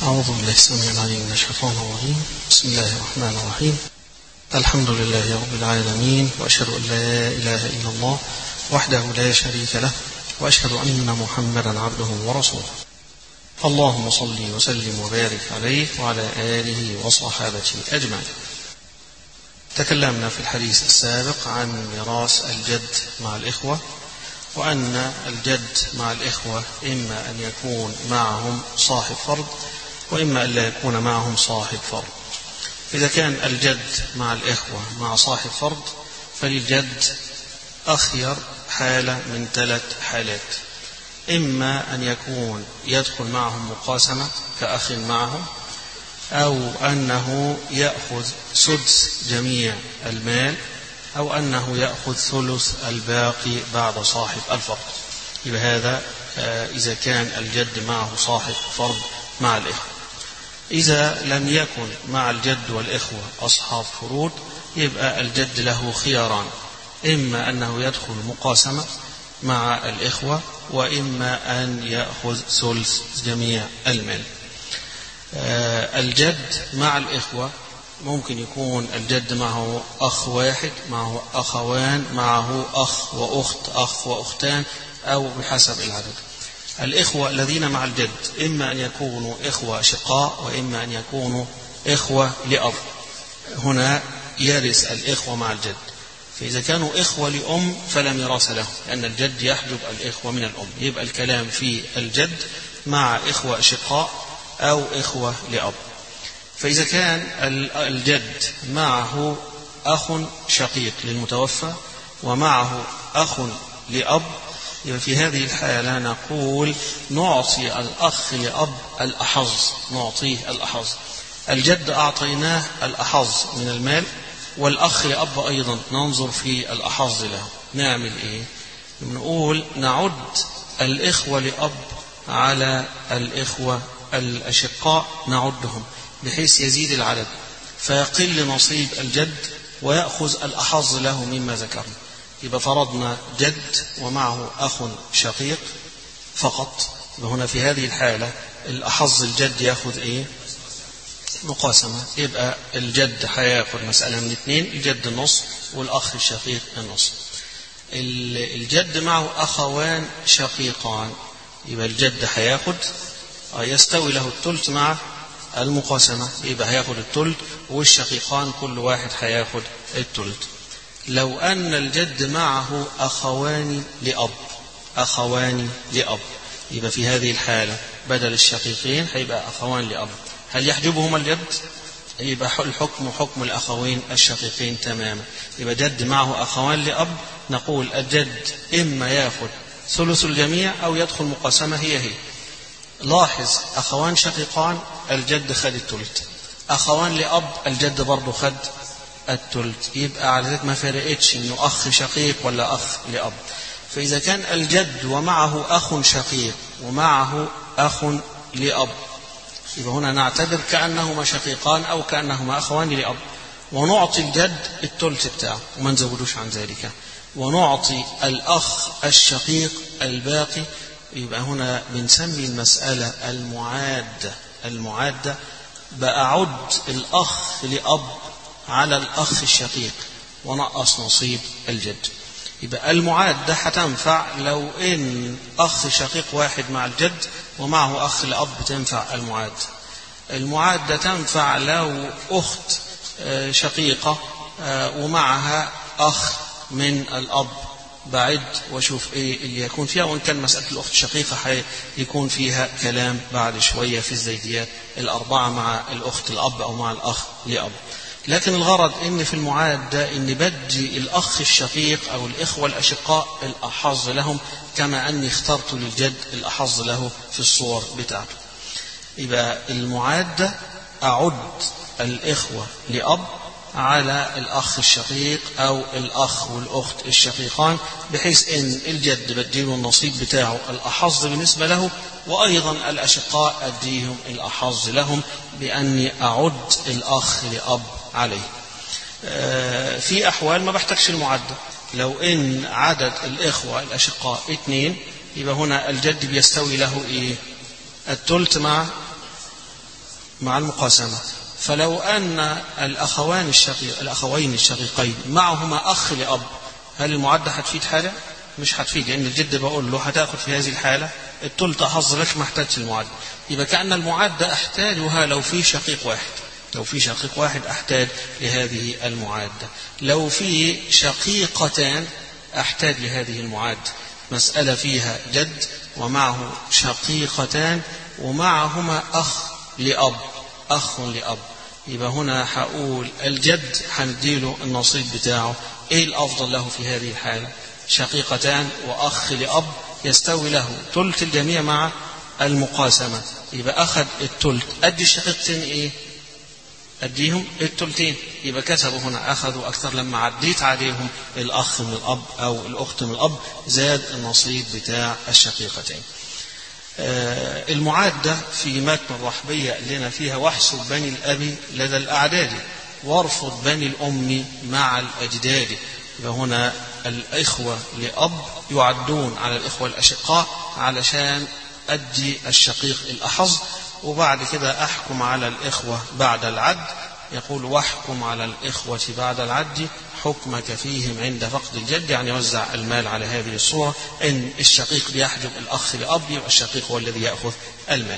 أعوذ بالله السميع العليم من الشيطان الرجيم بسم الله الرحمن الرحيم الحمد لله رب العالمين وأشهد أن لا إله إلا الله وحده لا شريك له وأشهد أن محمدا عبده ورسوله اللهم صل وسلم وبارك عليه وعلى آله وصحابته أجمعين تكلمنا في الحديث السابق عن ميراث الجد مع الإخوة وأن الجد مع الإخوة إما أن يكون معهم صاحب فرض وإما أن لا يكون معهم صاحب فرض إذا كان الجد مع الإخوة مع صاحب فرض فللجد أخير حالة من ثلاث حالات إما أن يكون يدخل معهم مقاسمة كأخ معهم أو أنه يأخذ سدس جميع المال أو أنه يأخذ ثلث الباقي بعد صاحب الفرض يبقى هذا إذا كان الجد معه صاحب فرض مع الإخوة إذا لم يكن مع الجد والإخوة أصحاب فروض يبقى الجد له خياران إما أنه يدخل مقاسمة مع الإخوة وإما أن يأخذ ثلث جميع المال الجد مع الإخوة ممكن يكون الجد معه أخ واحد معه أخوان معه أخ وأخت أخ وأختان أو بحسب العدد الإخوة الذين مع الجد إما أن يكونوا إخوة شقاء وإما أن يكونوا إخوة لأب هنا يرث الإخوة مع الجد فإذا كانوا إخوة لأم فلا ميراث لهم لأن الجد يحجب الإخوة من الأم يبقى الكلام في الجد مع إخوة شقاء أو إخوة لأب فإذا كان الجد معه أخ شقيق للمتوفى ومعه أخ لأب يبقى في هذه الحالة نقول نعطي الأخ لأب الأحظ نعطيه الأحظ الجد أعطيناه الأحظ من المال والأخ لأب أيضا ننظر في الأحظ له نعمل إيه نقول نعد الإخوة لأب على الإخوة الأشقاء نعدهم بحيث يزيد العدد فيقل نصيب الجد ويأخذ الأحظ له مما ذكرنا يبقى فرضنا جد ومعه أخ شقيق فقط يبقى هنا في هذه الحالة الأحظ الجد يأخذ إيه مقاسمة يبقى الجد هياخد مسألة من اثنين الجد النص والأخ الشقيق النص الجد معه أخوان شقيقان يبقى الجد هياخد يستوي له الثلث مع المقاسمة يبقى هياخد الثلث والشقيقان كل واحد هياخد الثلث لو أن الجد معه أخوان لأب أخوان لأب يبقى في هذه الحالة بدل الشقيقين هيبقى أخوان لأب هل يحجبهما الجد؟ يبقى الحكم حكم الأخوين الشقيقين تماما يبقى جد معه أخوان لأب نقول الجد إما ياخذ ثلث الجميع أو يدخل مقاسمة هي هي لاحظ أخوان شقيقان الجد خد الثلث أخوان لأب الجد برضه خد الثلث يبقى على ذلك ما فرقتش إنه أخ شقيق ولا أخ لأب فإذا كان الجد ومعه أخ شقيق ومعه أخ لأب يبقى هنا نعتبر كأنهما شقيقان أو كأنهما أخوان لأب ونعطي الجد الثلث بتاعه وما نزودوش عن ذلك ونعطي الأخ الشقيق الباقي يبقى هنا بنسمي المسألة المعادة المعادة بأعد الأخ لأب على الأخ الشقيق ونقص نصيب الجد يبقى المعادة هتنفع لو إن أخ شقيق واحد مع الجد ومعه أخ لأب تنفع المعادة المعادة تنفع لو أخت شقيقة ومعها أخ من الأب بعد واشوف ايه اللي يكون فيها وان كان مساله الاخت الشقيقه يكون فيها كلام بعد شويه في الزيديات الاربعه مع الاخت الاب او مع الاخ لاب. لكن الغرض ان في المعاده ان بدي الاخ الشقيق او الاخوه الاشقاء الاحظ لهم كما اني اخترت للجد الاحظ له في الصور بتاعته. يبقى المعاده اعد الاخوه لاب على الأخ الشقيق أو الأخ والأخت الشقيقان بحيث إن الجد بديله النصيب بتاعه الأحظ بالنسبة له وأيضا الأشقاء أديهم الأحظ لهم بأني أعد الأخ لأب عليه في أحوال ما بحتاجش المعدة لو إن عدد الإخوة الأشقاء اثنين يبقى هنا الجد بيستوي له إيه الثلث مع مع المقاسمة فلو أن الأخوان الشقيق الأخوين الشقيقين معهما أخ لأب هل المعدة هتفيد حاجة؟ مش هتفيد لأن الجد بقول له هتاخد في هذه الحالة التلت حظ لك ما احتاجش المعدة يبقى كأن المعدة أحتاجها لو في شقيق واحد لو في شقيق واحد أحتاج لهذه المعادة لو في شقيقتان أحتاج لهذه المعادة مسألة فيها جد ومعه شقيقتان ومعهما أخ لأب أخ لأب يبقى هنا هقول الجد هنديله النصيب بتاعه ايه الافضل له في هذه الحاله شقيقتان واخ لاب يستوي له ثلث الجميع مع المقاسمه يبقى اخذ الثلث ادي الشقيقتين ايه اديهم الثلثين يبقى كسبوا هنا اخذوا اكثر لما عديت عليهم الاخ من الاب او الاخت من الاب زاد النصيب بتاع الشقيقتين المعادة في متن الرحبية لنا فيها واحسب بني الأب لدى الأعداد وارفض بني الأم مع الأجداد فهنا الإخوة لأب يعدون على الإخوة الأشقاء علشان أدي الشقيق الأحظ وبعد كده أحكم على الإخوة بعد العد يقول واحكم على الإخوة بعد العد حكمك فيهم عند فقد الجد يعني يوزع المال على هذه الصورة إن الشقيق بيحجب الأخ لأب يبقى الشقيق هو الذي يأخذ المال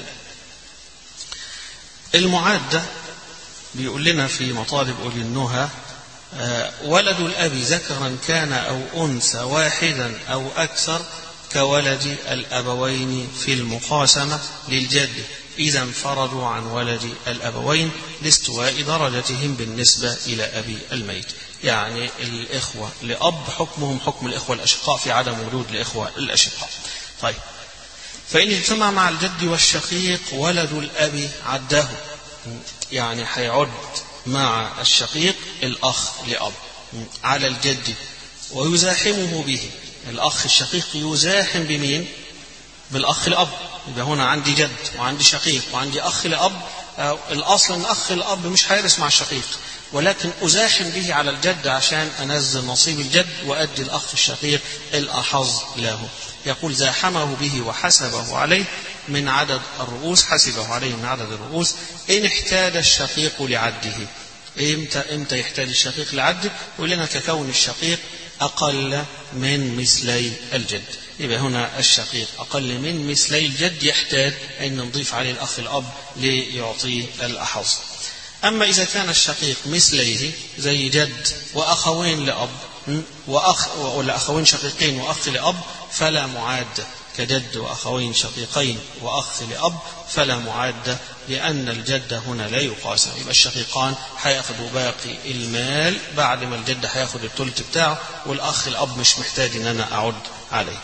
المعادة بيقول لنا في مطالب أولي النهى ولد الأب ذكرا كان أو أنثى واحدا أو أكثر كولد الأبوين في المقاسمة للجد إذا انفردوا عن ولد الأبوين لاستواء درجتهم بالنسبة إلى أبي الميت يعني الإخوة لأب حكمهم حكم الإخوة الأشقاء في عدم وجود الإخوة الأشقاء طيب فإن اجتمع مع الجد والشقيق ولد الأب عده يعني هيعد مع الشقيق الأخ لأب على الجد ويزاحمه به الأخ الشقيق يزاحم بمين؟ بالأخ الأب يبقى هنا عندي جد وعندي شقيق وعندي أخ لأب الأصل أن أخ الأب مش هيرث مع الشقيق ولكن أزاحم به على الجد عشان أنزل نصيب الجد وأدي الأخ الشقيق الأحظ له يقول زاحمه به وحسبه عليه من عدد الرؤوس حسبه عليه من عدد الرؤوس إن احتاج الشقيق لعده امتى امتى يحتاج الشقيق لعده يقول لنا ككون الشقيق أقل من مثلي الجد يبقى هنا الشقيق أقل من مثلي الجد يحتاج أن نضيف عليه الأخ الأب ليعطيه الأحظ أما إذا كان الشقيق مثليه زي جد وأخوين لأب وأخ ولا أخوين شقيقين وأخ لأب فلا معادة كجد وأخوين شقيقين وأخ لأب فلا معادة لأن الجد هنا لا يقاسم يبقى الشقيقان هياخدوا باقي المال بعد ما الجد هياخد الثلث بتاعه والأخ الأب مش محتاج إن أنا أعد عليه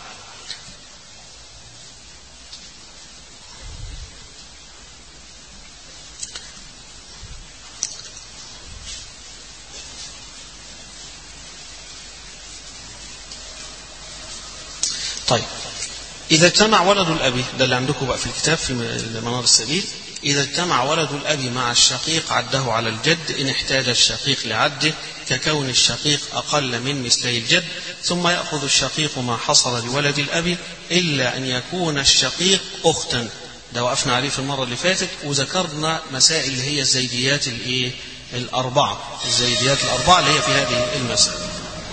طيب إذا اجتمع ولد الأب ده اللي عندكم بقى في الكتاب في منار السبيل إذا اجتمع ولد الأب مع الشقيق عده على الجد إن احتاج الشقيق لعده ككون الشقيق أقل من مثلي الجد ثم يأخذ الشقيق ما حصل لولد الأب إلا أن يكون الشقيق أختا ده وقفنا عليه في المرة اللي فاتت وذكرنا مسائل اللي هي الزيديات الإيه الأربعة الزيديات الأربعة اللي هي في هذه المسألة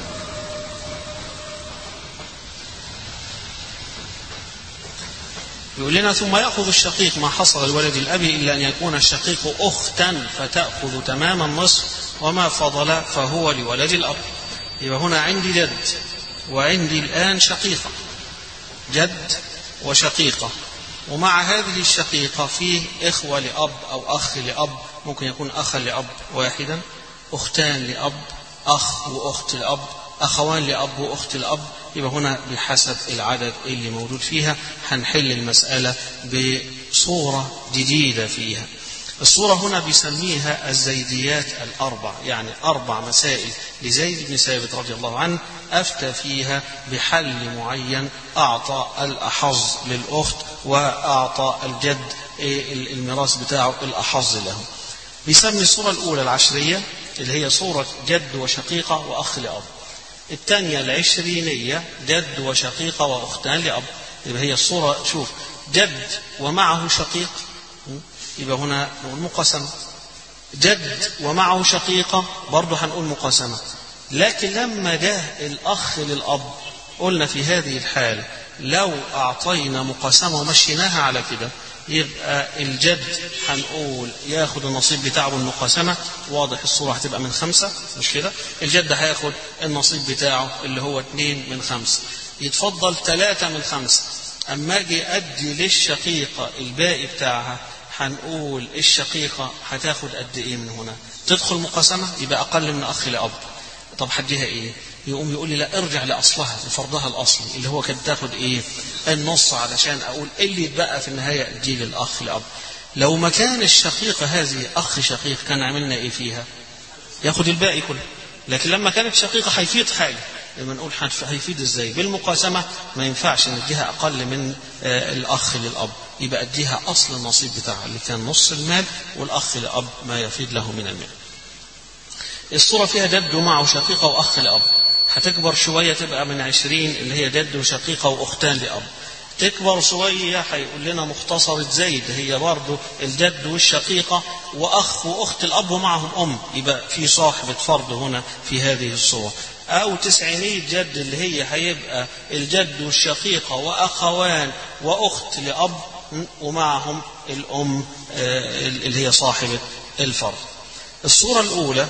يقول لنا ثم يأخذ الشقيق ما حصل لولد الأب إلا أن يكون الشقيق أختا فتأخذ تمام النصف وما فضل فهو لولد الأب يبقى هنا عندي جد وعندي الآن شقيقة جد وشقيقة ومع هذه الشقيقة فيه إخوة لأب أو أخ لأب ممكن يكون أخا لأب واحدا أختان لأب أخ وأخت لأب أخوان لأب وأخت لأب يبقى هنا بحسب العدد اللي موجود فيها هنحل المسألة بصورة جديدة فيها الصورة هنا بيسميها الزيديات الأربع يعني أربع مسائل لزيد بن ثابت رضي الله عنه أفتى فيها بحل معين أعطى الأحظ للأخت وأعطى الجد الميراث بتاعه الأحظ له بيسمي الصورة الأولى العشرية اللي هي صورة جد وشقيقة وأخ لأب الثانية العشرينية جد وشقيقة وأختان لأب يبقى هي الصورة شوف جد ومعه شقيق يبقى هنا نقول مقاسمة جد ومعه شقيقة برضه هنقول مقاسمة لكن لما جاء الأخ للأب قلنا في هذه الحالة لو أعطينا مقاسمة ومشيناها على كده يبقى الجد هنقول ياخد النصيب بتاعه بالمقاسمة واضح الصورة هتبقى من خمسة مش كده الجد هياخد النصيب بتاعه اللي هو اتنين من خمسة يتفضل ثلاثة من خمسة أما أجي أدي للشقيقة الباقي بتاعها هنقول الشقيقة هتاخد قد إيه من هنا تدخل مقاسمة يبقى أقل من أخ لأب طب هديها إيه يقوم يقول لي لا ارجع لاصلها لفرضها الاصلي اللي هو كانت تاخد ايه النص علشان اقول إيه اللي يتبقى في النهايه ادي للاخ الاب لو ما كان الشقيقه هذه اخ شقيق كان عملنا ايه فيها ياخد الباقي كله لكن لما كانت شقيقه هيفيد حاجه لما نقول هيفيد ازاي بالمقاسمه ما ينفعش نديها اقل من آه الاخ للاب يبقى اديها اصل النصيب بتاعها اللي كان نص المال والاخ لاب ما يفيد له من المال الصورة فيها جد ومعه شقيقة وأخ لأب هتكبر شوية تبقى من عشرين اللي هي جد وشقيقة وأختان لأب تكبر شوية هيقول لنا مختصرة زيد هي برضه الجد والشقيقة وأخ وأخت الأب ومعهم أم يبقى في صاحبة فرض هنا في هذه الصورة أو تسعينية جد اللي هي هيبقى الجد والشقيقة وأخوان وأخت لأب ومعهم الأم اللي هي صاحبة الفرض الصورة الأولى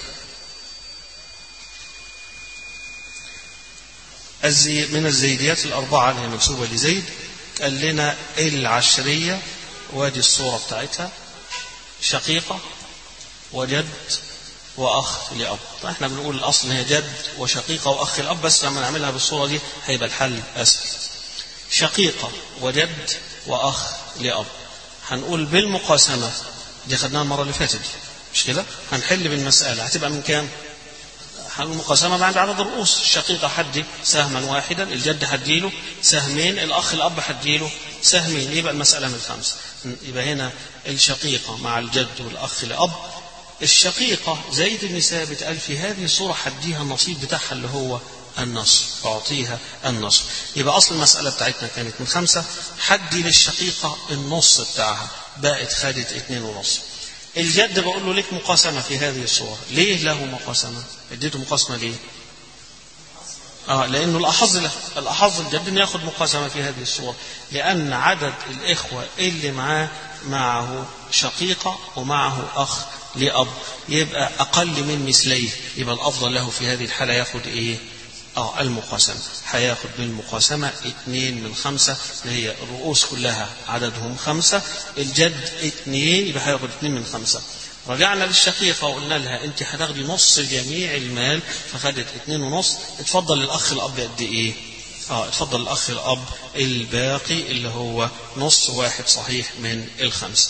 الزي من الزيديات الأربعة اللي هي منسوبة لزيد قال لنا العشرية وادي الصورة بتاعتها شقيقة وجد وأخ لأب طيب احنا بنقول الأصل هي جد وشقيقة وأخ الأب بس لما نعملها بالصورة دي هيبقى الحل أسهل شقيقة وجد وأخ لأب هنقول بالمقاسمة دي خدناها المرة اللي فاتت مش كده هنحل بالمسألة هتبقى من كام المقاسمة بعد عدد الرؤوس الشقيقة حدي سهما واحدا الجد حديله سهمين الأخ الأب حديله سهمين يبقى المسألة من خمسة يبقى هنا الشقيقة مع الجد والأخ الأب الشقيقة زيد بن ثابت قال في هذه الصورة حديها النصيب بتاعها اللي هو النصف أعطيها النصف يبقى أصل المسألة بتاعتنا كانت من خمسة حدي للشقيقة النص بتاعها بقت خدت اتنين ونص الجد بقول له ليك مقاسمة في هذه الصورة ليه له مقاسمة اديته مقاسمة ليه آه لأنه الأحظ له الأحظ الجد إنه ياخد مقاسمة في هذه الصورة لأن عدد الإخوة اللي معاه معه شقيقة ومعه أخ لأب يبقى أقل من مثليه يبقى الأفضل له في هذه الحالة ياخد إيه اه المقاسمة هياخد بالمقاسمة اتنين من خمسة اللي هي الرؤوس كلها عددهم خمسة الجد اتنين يبقى هياخد اتنين من خمسة رجعنا للشقيقة وقلنا لها انت هتاخدي نص جميع المال فخدت اتنين ونص اتفضل للأخ الأب قد ايه اه اتفضل الأخ الأب الباقي اللي هو نص واحد صحيح من الخمسة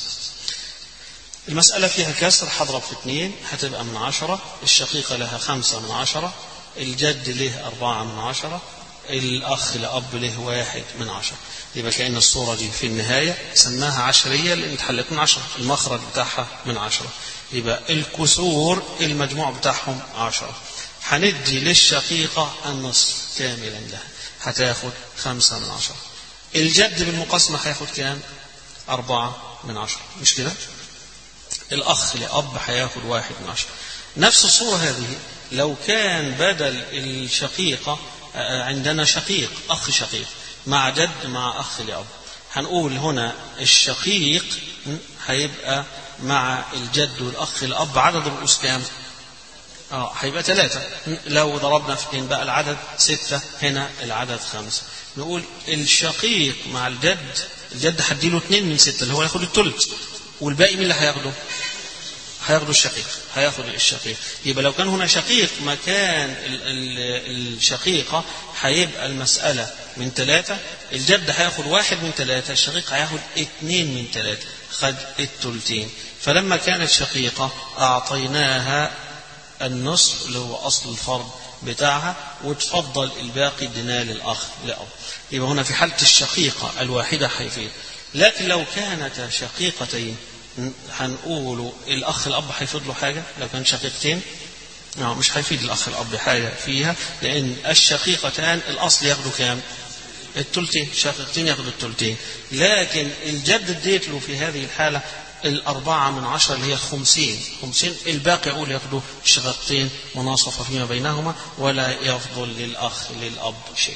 المسألة فيها كسر هضرب في اثنين هتبقى من عشرة الشقيقة لها خمسة من عشرة الجد له أربعة من عشرة الأخ لأب له واحد من عشرة يبقى كأن الصورة دي في النهاية سماها عشرية لأن اتحلت من عشرة المخرج بتاعها من عشرة يبقى الكسور المجموع بتاعهم عشرة هندي للشقيقة النصف كاملا لها هتاخد خمسة من عشرة الجد بالمقاسمة هياخد كام أربعة من عشرة مش كده الأخ لأب هياخد واحد من عشرة نفس الصورة هذه لو كان بدل الشقيقة عندنا شقيق أخ شقيق مع جد مع أخ لأب هنقول هنا الشقيق هيبقى مع الجد والأخ الأب عدد الرؤوس كام؟ اه هيبقى ثلاثة لو ضربنا في اثنين بقى العدد ستة هنا العدد خمسة نقول الشقيق مع الجد الجد هديله اثنين من ستة اللي هو ياخد الثلث والباقي مين اللي هياخده؟ هياخدوا الشقيق هياخد الشقيق يبقى لو كان هنا شقيق مكان ال ال الشقيقة هيبقى المسألة من ثلاثة الجد هياخد واحد من ثلاثة الشقيق هياخد اثنين من ثلاثة خد الثلثين فلما كانت شقيقة أعطيناها النصف اللي هو أصل الفرض بتاعها وتفضل الباقي اديناه للأخ لأب يبقى هنا في حالة الشقيقة الواحدة هيفيد لكن لو كانتا شقيقتين هنقول الاخ الاب هيفيد له حاجه لو كان شقيقتين لا مش هيفيد الاخ الاب حاجه فيها لان الشقيقتان الاصل ياخدوا كام؟ التلتين شقيقتين ياخدوا التلتين لكن الجد اديت له في هذه الحاله الأربعة من عشرة اللي هي الخمسين خمسين الباقي يقول ياخدوا شقيقتين مناصفة فيما بينهما ولا يفضل للأخ للأب شيء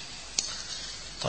طيب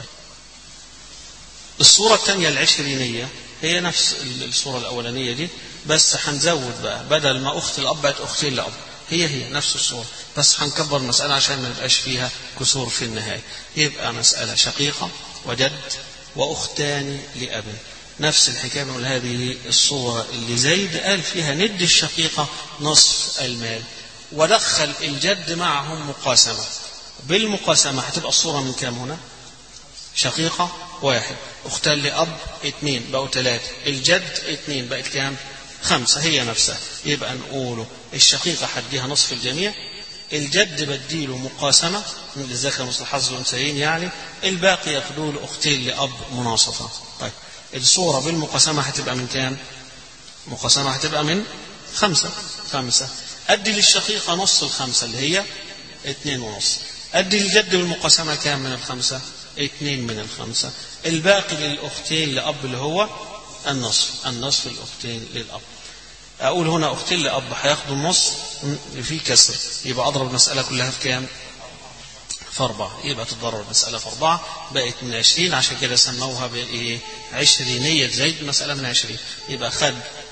الصورة الثانية العشرينية هي نفس الصورة الأولانية دي بس هنزود بقى بدل ما أخت الأب بقت أختين لأب هي هي نفس الصورة بس هنكبر المسألة عشان ما يبقاش فيها كسور في النهاية يبقى مسألة شقيقة وجد وأختان لأب نفس الحكاية نقول هذه الصورة اللي زيد قال فيها ند الشقيقة نصف المال ودخل الجد معهم مقاسمة بالمقاسمة هتبقى الصورة من كام هنا شقيقة واحد أختان لأب اثنين بقوا ثلاثة الجد اثنين بقت كام خمسة هي نفسها يبقى نقوله الشقيقة هديها نصف الجميع الجد بديله مقاسمة للذكر مثل حظ الأنثيين يعني الباقي ياخدوه لأختين لأب مناصفة طيب الصورة بالمقاسمة هتبقى من كام؟ مقاسمة هتبقى من خمسة خمسة أدي للشقيقة نص الخمسة اللي هي اتنين ونص أدي للجد بالمقاسمة كام من الخمسة؟ اتنين من الخمسة الباقي للأختين لأب اللي هو النصف النصف الأختين للأب أقول هنا أختين لأب هياخدوا النص في كسر يبقى أضرب المسألة كلها في كام؟ في أربعة يبقى تتضرب المسألة في أربعة بقت من عشرين عشان كده سموها بإيه؟ عشرينية زيد مسألة من عشرين يبقى خد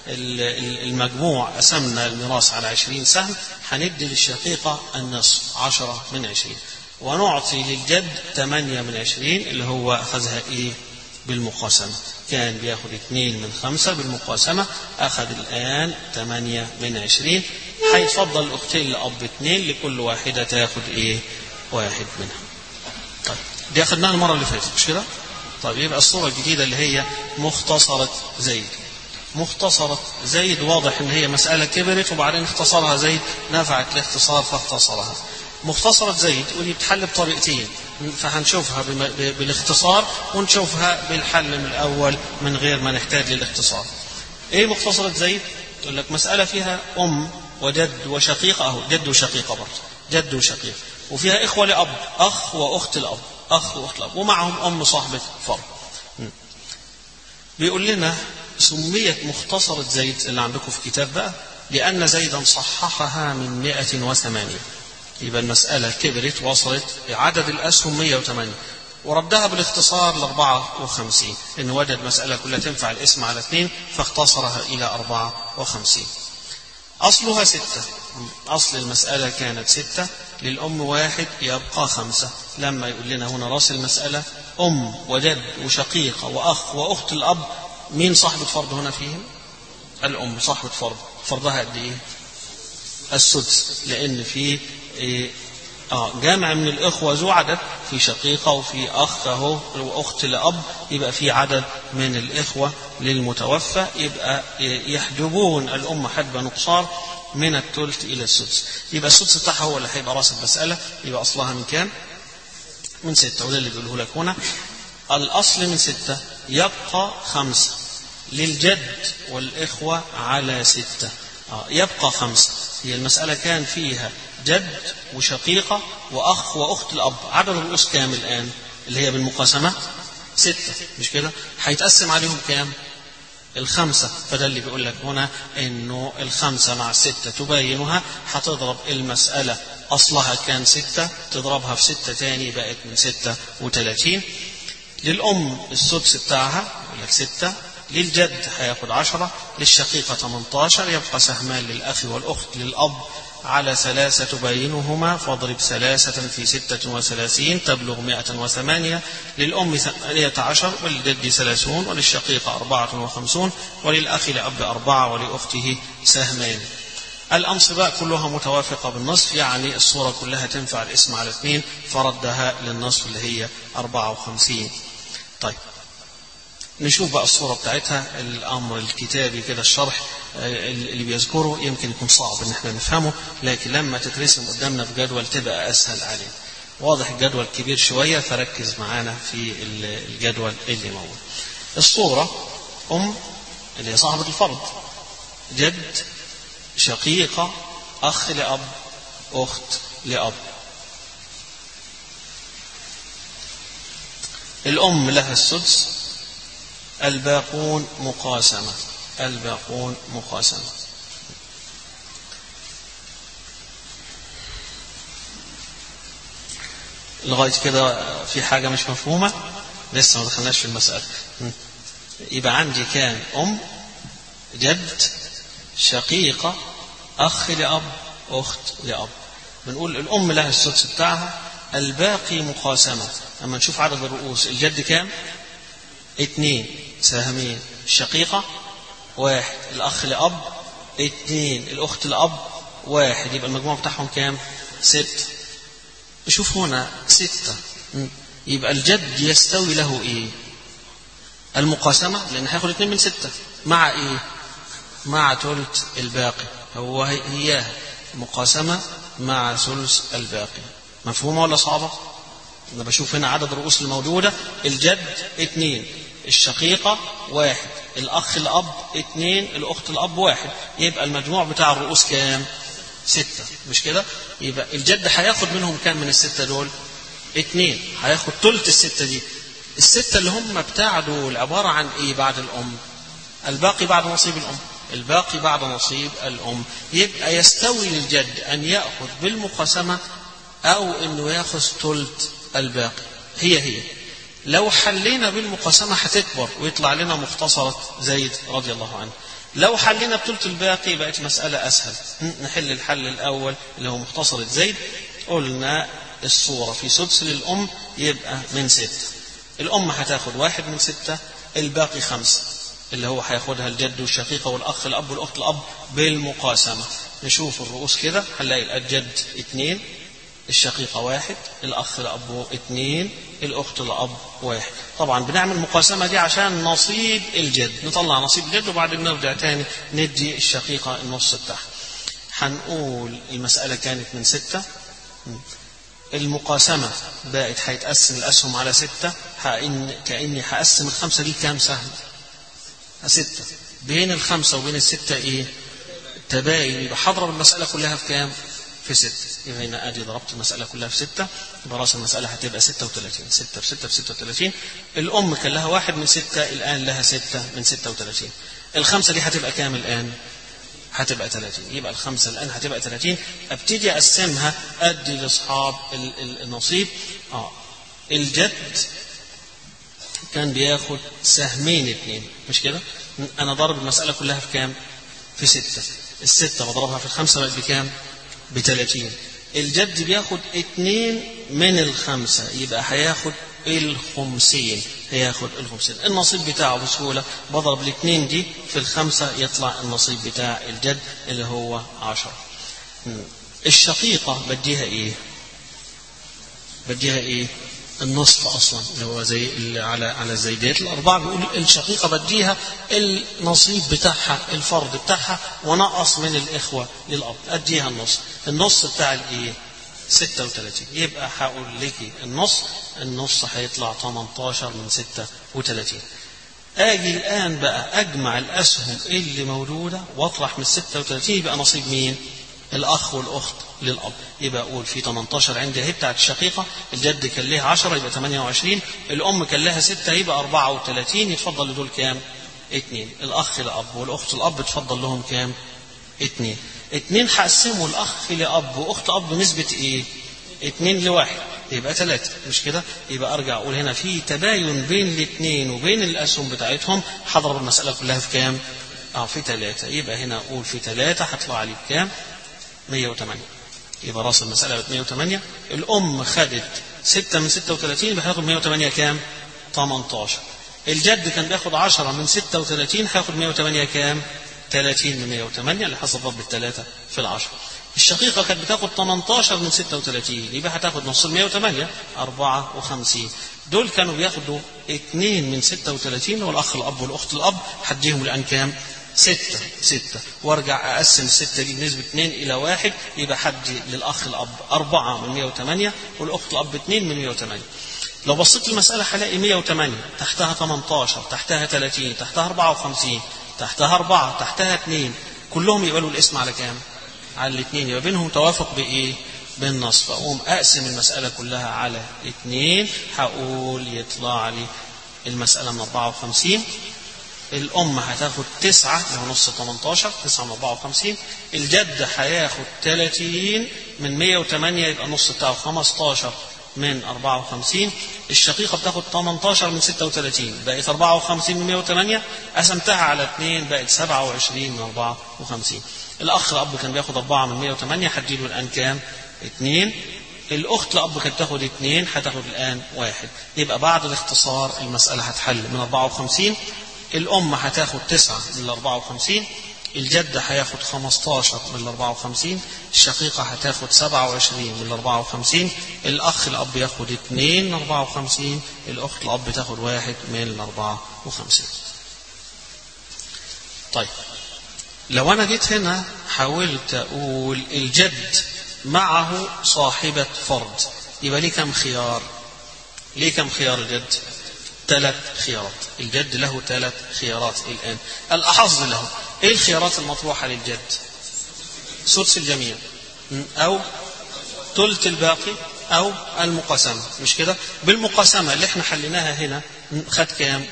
المجموع قسمنا الميراث على عشرين سهم هندي للشقيقة النصف عشرة من عشرين ونعطي للجد ثمانية من عشرين اللي هو أخذها إيه بالمقاسمة كان بياخد اثنين من خمسة بالمقاسمة أخذ الآن ثمانية من عشرين هيتفضل الأختين لأب اثنين لكل واحدة تاخد إيه واحد منها طيب دي أخذناها المرة اللي فاتت مش كده طيب يبقى الصورة الجديدة اللي هي مختصرة زيد مختصرة زيد واضح ان هي مسألة كبرت وبعدين اختصرها زيد نفعت الاختصار فاختصرها مختصرة زيد ودي بتحل بطريقتين فهنشوفها بالاختصار ونشوفها بالحل من الأول من غير ما نحتاج للاختصار ايه مختصرة زيد تقول لك مسألة فيها أم وجد وشقيقة أهو جد وشقيقة برضه جد وشقيق وفيها إخوة لأب أخ وأخت الأب أخ وأخت الأب ومعهم أم صاحبة فرد بيقول لنا سميت مختصرة زيد اللي عندكم في كتاب بقى لأن زيدا صححها من 108 يبقى المسألة كبرت وصلت عدد الأسهم 108 وردها بالاختصار ل 54 إن وجد مسألة كلها تنفع الاسم على اثنين فاختصرها إلى 54 أصلها ستة أصل المسألة كانت ستة للأم واحد يبقى خمسة لما يقول لنا هنا رأس المسألة أم وجد وشقيقة وأخ وأخت الأب مين صاحبة فرض هنا فيهم الأم صاحبة فرض فرضها قد إيه السدس لأن في إيه آه جامع من الإخوة ذو عدد في شقيقة وفي أخ أهو وأخت لأب يبقى في عدد من الإخوة للمتوفى يبقى يحجبون الأم حجب نقصار من الثلث إلى السدس يبقى السدس بتاعها هو اللي هيبقى راس المسألة يبقى أصلها من كام؟ من ستة وده اللي بيقوله لك هنا الأصل من ستة يبقى خمسة للجد والإخوة على ستة آه يبقى خمسة هي المسألة كان فيها جد وشقيقة وأخ وأخت الأب عدد الرؤوس كام الآن اللي هي بالمقاسمة ستة مش كده هيتقسم عليهم كام الخمسة فده اللي بيقول لك هنا انه الخمسة مع الستة تباينها هتضرب المسألة أصلها كان ستة تضربها في ستة تاني بقت من ستة وتلاتين للأم السدس بتاعها يقول لك ستة للجد هياخد عشرة للشقيقة 18 يبقى سهمان للأخ والأخت للأب على ثلاثة تباينهما فاضرب ثلاثة في ستة وثلاثين تبلغ مائة وثمانية للأم ثمانية عشر وللجد ثلاثون وللشقيقة أربعة وخمسون وللأخ لأب أربعة ولأخته سهمان الأنصباء كلها متوافقة بالنصف يعني الصورة كلها تنفع الاسم على اثنين فردها للنصف اللي هي أربعة وخمسين طيب نشوف بقى الصورة بتاعتها الأمر الكتابي كده الشرح اللي بيذكره يمكن يكون صعب إن احنا نفهمه لكن لما تترسم قدامنا في جدول تبقى أسهل علينا واضح الجدول كبير شوية فركز معانا في الجدول اللي موجود الصورة أم اللي هي صاحبة الفرد جد شقيقة أخ لأب أخت لأب الأم لها السدس الباقون مقاسمة الباقون مقاسمة لغاية كده في حاجة مش مفهومة لسه ما دخلناش في المسألة يبقى عندي كان أم جد شقيقة أخ لأب أخت لأب بنقول الأم لها السدس بتاعها الباقي مقاسمة أما نشوف عدد الرؤوس الجد كام اثنين سهمين الشقيقة واحد الأخ لأب اثنين الأخت لأب واحد يبقى المجموع بتاعهم كام ست شوف هنا ستة يبقى الجد يستوي له ايه المقاسمة لأن هياخد اتنين من ستة مع ايه مع ثلث الباقي هو هي مقاسمة مع ثلث الباقي مفهومة ولا صعبة أنا بشوف هنا عدد الرؤوس الموجودة الجد اثنين الشقيقة واحد الأخ الأب اثنين الأخت الأب واحد يبقى المجموع بتاع الرؤوس كام ستة مش كده يبقى الجد هياخد منهم كام من الستة دول اثنين هياخد ثلث الستة دي الستة اللي هم بتاع دول عبارة عن ايه بعد الأم الباقي بعد نصيب الأم الباقي بعد نصيب الأم يبقى يستوي للجد أن يأخذ بالمقاسمة أو أنه يأخذ ثلث الباقي هي هي لو حلينا بالمقاسمة هتكبر ويطلع لنا مختصرة زيد رضي الله عنه لو حلينا بثلث الباقي بقت مسألة أسهل نحل الحل الأول اللي هو مختصرة زيد قلنا الصورة في سدس للأم يبقى من ستة الأم هتاخد واحد من ستة الباقي خمسة اللي هو هياخدها الجد والشقيقة والأخ الأب والأخت الأب بالمقاسمة نشوف الرؤوس كده هنلاقي الجد اثنين الشقيقة واحد الأخ الأب اثنين الأخت الأب واحد طبعا بنعمل المقاسمة دي عشان نصيب الجد نطلع نصيب الجد وبعدين نرجع تاني ندي الشقيقة النص بتاعها هنقول المسألة كانت من ستة المقاسمة بقت هيتقسم الأسهم على ستة حقين كأني هقسم الخمسة دي كام سهم ستة بين الخمسة وبين الستة إيه تباين يبقى هضرب المسألة كلها في كام في ستة يبقى هنا ادي ضربت المسألة كلها في ستة يبقى راس المسألة هتبقى 36 ستة في ستة في 36 الأم كان لها واحد من ستة الآن لها ستة من 36 الخمسة دي هتبقى كام الآن؟ هتبقى 30 يبقى الخمسة الآن هتبقى 30 ابتدي أقسمها أدي لأصحاب النصيب آه الجد كان بياخد سهمين اتنين مش كده؟ أنا ضرب المسألة كلها في كام؟ في ستة الستة بضربها في الخمسة بقت بكام؟ ب 30 الجد بياخد اتنين من الخمسة يبقى هياخد الخمسين هياخد الخمسين النصيب بتاعه بسهولة بضرب الاثنين دي في الخمسة يطلع النصيب بتاع الجد اللي هو عشرة الشقيقة بديها ايه بديها ايه النصف اصلا اللي هو زي اللي على على الزيدات الاربعه بيقول الشقيقه بديها النصيب بتاعها الفرض بتاعها ونقص من الاخوه للاب اديها النص النص بتاع الايه 36 يبقى هقول لك النص النص هيطلع 18 من 36 اجي الان بقى اجمع الاسهم اللي موجوده واطرح من 36 يبقى نصيب مين الاخ والاخت للاب يبقى اقول في 18 عندي اهي بتاعت الشقيقه الجد كان لها 10 يبقى 28 الام كان لها 6 يبقى 34 يتفضل لدول كام؟ اثنين الاخ لاب والاخت الاب تفضل لهم كام؟ اثنين اثنين هقسموا الاخ لاب واخت اب بنسبه ايه؟ اثنين لواحد يبقى ثلاثة مش كده؟ يبقى ارجع اقول هنا في تباين بين الاثنين وبين الاسهم بتاعتهم هضرب المسألة كلها في كام؟ اه في ثلاثة يبقى هنا اقول في ثلاثة هطلع لي بكام؟ 108 يبقى راس المسألة 108 الأم خدت 6 من 36 يبقى هياخد 108 كام؟ 18 الجد كان بياخد 10 من 36 هياخد 108 كام؟ 30 من 108 اللي حسب ضرب الثلاثة في العشرة الشقيقة كانت بتاخد 18 من 36 يبقى هتاخد نص ال 108 54 دول كانوا بياخدوا 2 من 36 هو الأخ الأب والأخت الأب هديهم الآن كام؟ ستة ستة وارجع اقسم الستة دي بنسبة 2 إلى واحد يبقى حدي للأخ الأب أربعة من 108 والأخت الأب 2 من 108 لو بصيت المسألة هلاقي 108 تحتها 18 تحتها 30 تحتها 54 تحتها 4 تحتها 2 كلهم يقبلوا الاسم على كام؟ على الاثنين يبقى بينهم توافق بإيه؟ بالنصف أقوم أقسم المسألة كلها على اثنين هقول يطلع لي المسألة من 54 الأم هتاخد تسعة اللي هو نص 18 تسعة من 54 الجد هياخد 30 من 108 يبقى نص بتاعه 15 من 54 الشقيقة بتاخد 18 من 36 بقت 54 من 108 قسمتها على 2 بقت 27 من 54 الأخ الأب كان بياخد 4 من 108 هديله الآن كام؟ 2 الأخت الأب كانت تاخد 2 هتاخد الآن واحد يبقى بعد الاختصار المسألة هتحل من 54 الأم هتاخد 9 من 54 الجد هياخد 15 من 54 الشقيقة هتاخد 27 من 54 الأخ الأب ياخد 2 من 54 الأخت الأب تاخد واحد من 54 طيب لو أنا جيت هنا حاولت أقول الجد معه صاحبة فرد يبقى ليه كم خيار ليه كم خيار الجد ثلاث خيارات الجد له ثلاث خيارات الآن الأحظ له إيه الخيارات المطروحة للجد سدس الجميع أو ثلث الباقي أو المقاسمة مش كده بالمقاسمة اللي احنا حليناها هنا خد كام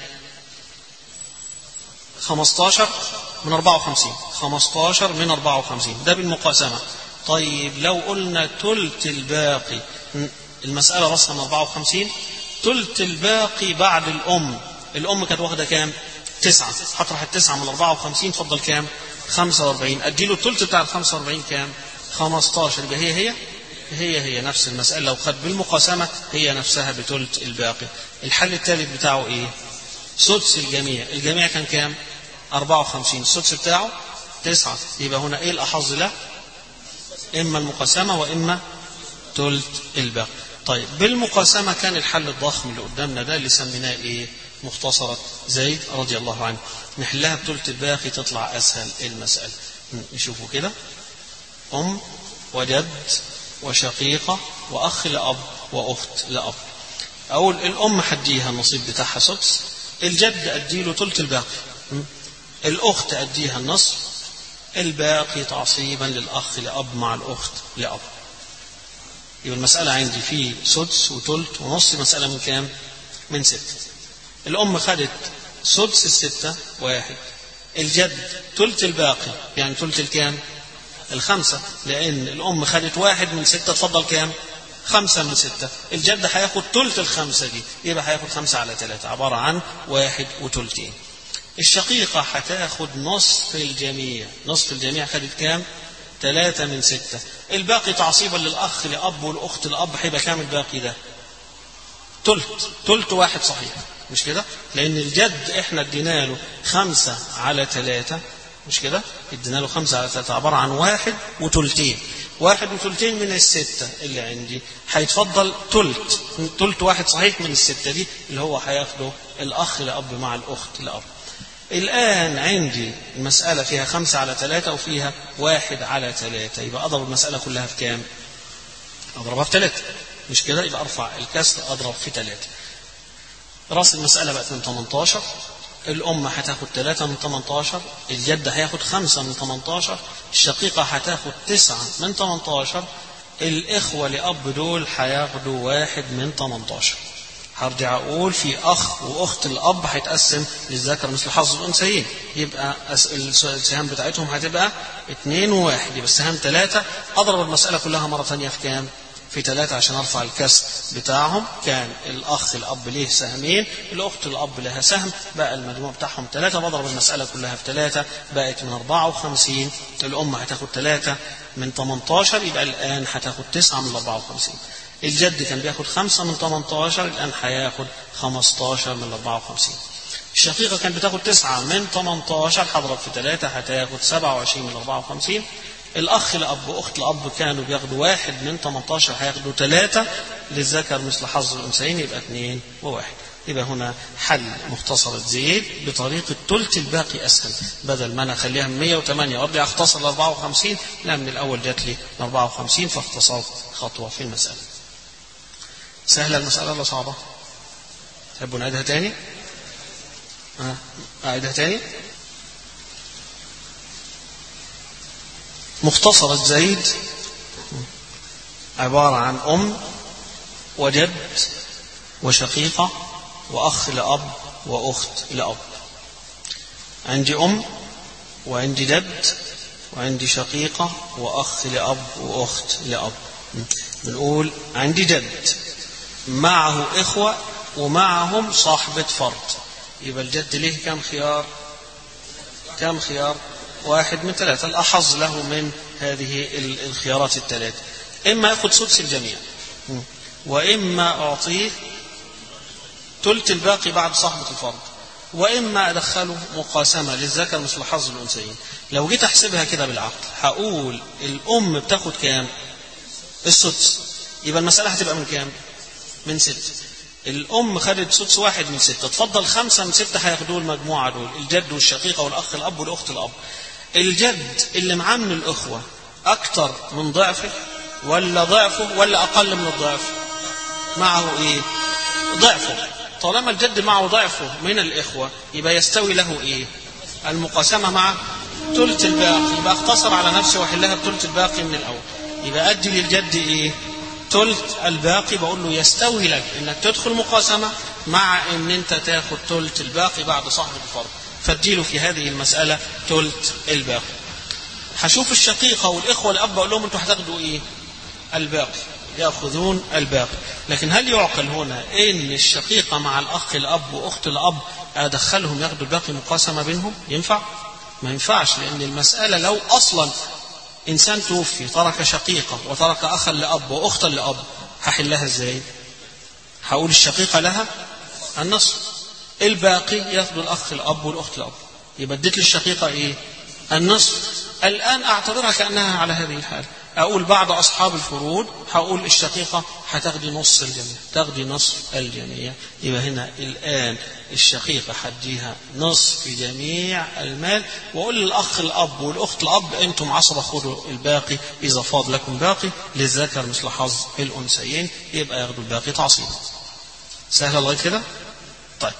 15 من 54 15 من 54 ده بالمقاسمة طيب لو قلنا ثلث الباقي المسألة رأسها من 54 ثلث الباقي بعد الأم الأم كانت واخدة كام؟ تسعة هطرح التسعة من 54 تفضل كام؟ 45 أدي له الثلث بتاع ال 45 كام؟ 15 يبقى هي هي هي هي نفس المسألة لو خد بالمقاسمة هي نفسها بثلث الباقي الحل الثالث بتاعه إيه؟ سدس الجميع الجميع كان كام؟ 54 السدس بتاعه تسعة يبقى هنا إيه الأحظ له؟ إما المقاسمة وإما ثلث الباقي طيب بالمقاسمة كان الحل الضخم اللي قدامنا ده اللي سميناه إيه؟ مختصرة زيد رضي الله عنه نحلها بثلث الباقي تطلع أسهل المسألة نشوفوا كده أم وجد وشقيقة وأخ لأب وأخت لأب أقول الأم هديها النصيب بتاعها سدس الجد أديله ثلث الباقي الأخت أديها النصف الباقي تعصيبا للأخ لأب مع الأخت لأب يبقى المسألة عندي في سدس وثلث ونص مسألة من كام؟ من ستة الأم خدت سدس الستة واحد الجد ثلث الباقي يعني ثلث الكام؟ الخمسة لأن الأم خدت واحد من ستة تفضل كام؟ خمسة من ستة الجد هياخد ثلث الخمسة دي يبقى هياخد خمسة على ثلاثة عبارة عن واحد وثلثين الشقيقة هتاخد نصف الجميع نصف الجميع خدت كام؟ ثلاثة من ستة الباقي تعصيبا للأخ لأب والأخت لأب هيبقى كام الباقي ده؟ تلت تلت واحد صحيح مش كده؟ لأن الجد احنا ادينا له خمسة على ثلاثة مش كده؟ ادينا له خمسة على ثلاثة عبارة عن واحد وتلتين واحد وتلتين من الستة اللي عندي هيتفضل تلت تلت واحد صحيح من الستة دي اللي هو هياخده الأخ لأب مع الأخت لأب الآن عندي المسألة فيها خمسة على ثلاثة وفيها واحد على ثلاثة يبقى أضرب المسألة كلها في كام؟ أضربها في ثلاثة مش كده؟ يبقى أرفع الكسر أضرب في ثلاثة رأس المسألة بقت من 18 الأم هتاخد 3 من 18 الجد هياخد 5 من 18 الشقيقة هتاخد 9 من 18 الإخوة لأب دول هياخدوا واحد من 18 هرجع أقول في أخ وأخت الأب هيتقسم للذكر مثل حظ الأنثيين يبقى السهام بتاعتهم هتبقى اتنين وواحد يبقى السهام ثلاثة أضرب المسألة كلها مرة ثانية في كام؟ في ثلاثة عشان أرفع الكسر بتاعهم كان الأخ الأب ليه سهمين الأخت الأب لها سهم بقى المجموع بتاعهم ثلاثة بضرب المسألة كلها في ثلاثة بقت من 54 الأم هتاخد ثلاثة من 18 يبقى الآن هتاخد تسعة من 54 الجد كان بياخد خمسة من 18 الآن هياخد 15 من 54 الشقيقة كانت بتاخد تسعة من 18 هضرب في ثلاثة هتاخد 27 من 54 الأخ الأب وأخت الأب كانوا بياخدوا واحد من 18 هياخدوا ثلاثة للذكر مثل حظ الأنثيين يبقى اثنين وواحد يبقى هنا حل مختصرة زيد بطريقة ثلث الباقي أسهل بدل ما أنا أخليها من 108 وأرجع أختصر ل 54 لا من الأول جات لي 54 فاختصرت خطوة في المسألة سهلة المسألة ولا صعبة؟ تحبوا نعيدها تاني؟ أه. أعيدها تاني؟ مختصرة زيد عبارة عن أم وجد وشقيقة وأخ لأب وأخت لأب عندي أم وعندي جد وعندي شقيقة وأخ لأب وأخت لأب بنقول عندي جد معه إخوة ومعهم صاحبة فرد يبقى الجد ليه كم خيار كم خيار واحد من ثلاثة الأحظ له من هذه الخيارات الثلاثة إما يأخذ سدس الجميع وإما أعطيه ثلث الباقي بعد صاحبة الفرد وإما أدخله مقاسمة للذكر مثل حظ الأنثيين لو جيت أحسبها كده بالعقل هقول الأم بتاخد كام السدس يبقى المسألة هتبقى من كام من ستة الأم خدت سدس واحد من ستة تفضل خمسة من ستة هياخدوه المجموعة دول الجد والشقيقة والأخ الأب والأخت الأب الجد اللي معاه من الأخوة أكتر من ضعفه ولا ضعفه ولا أقل من الضعف معه إيه ضعفه طالما الجد معه ضعفه من الإخوة يبقى يستوي له إيه المقاسمة مع ثلث الباقي يبقى اقتصر على نفسه وحلها بثلث الباقي من الأول يبقى أدي للجد إيه ثلث الباقي بقول له يستوي لك انك تدخل مقاسمه مع ان انت تاخد ثلث الباقي بعد صاحب الفرض فاديله في هذه المساله ثلث الباقي هشوف الشقيقه والاخوه الاب اقول لهم انتوا هتاخدوا ايه الباقي ياخذون الباقي لكن هل يعقل هنا ان الشقيقه مع الاخ الاب واخت الاب ادخلهم ياخدوا الباقي مقاسمه بينهم ينفع ما ينفعش لان المساله لو اصلا إنسان توفي ترك شقيقة وترك أخا لأب وأختا لأب هحلها إزاي؟ هقول الشقيقة لها النصف الباقي ياخد الأخ الأب والأخت الأب يبقى اديت للشقيقة إيه؟ النصف الآن أعتبرها كأنها على هذه الحالة أقول بعد أصحاب الفروض هقول الشقيقة هتاخدي نص الجميع تاخدي نصف الجميع يبقى هنا الآن الشقيقة هديها نصف جميع المال وأقول للأخ الأب والأخت الأب أنتم عصبة خذوا الباقي إذا فاض لكم باقي للذكر مثل حظ الأنثيين يبقى ياخدوا الباقي تعصيبا سهلة لغاية كده؟ طيب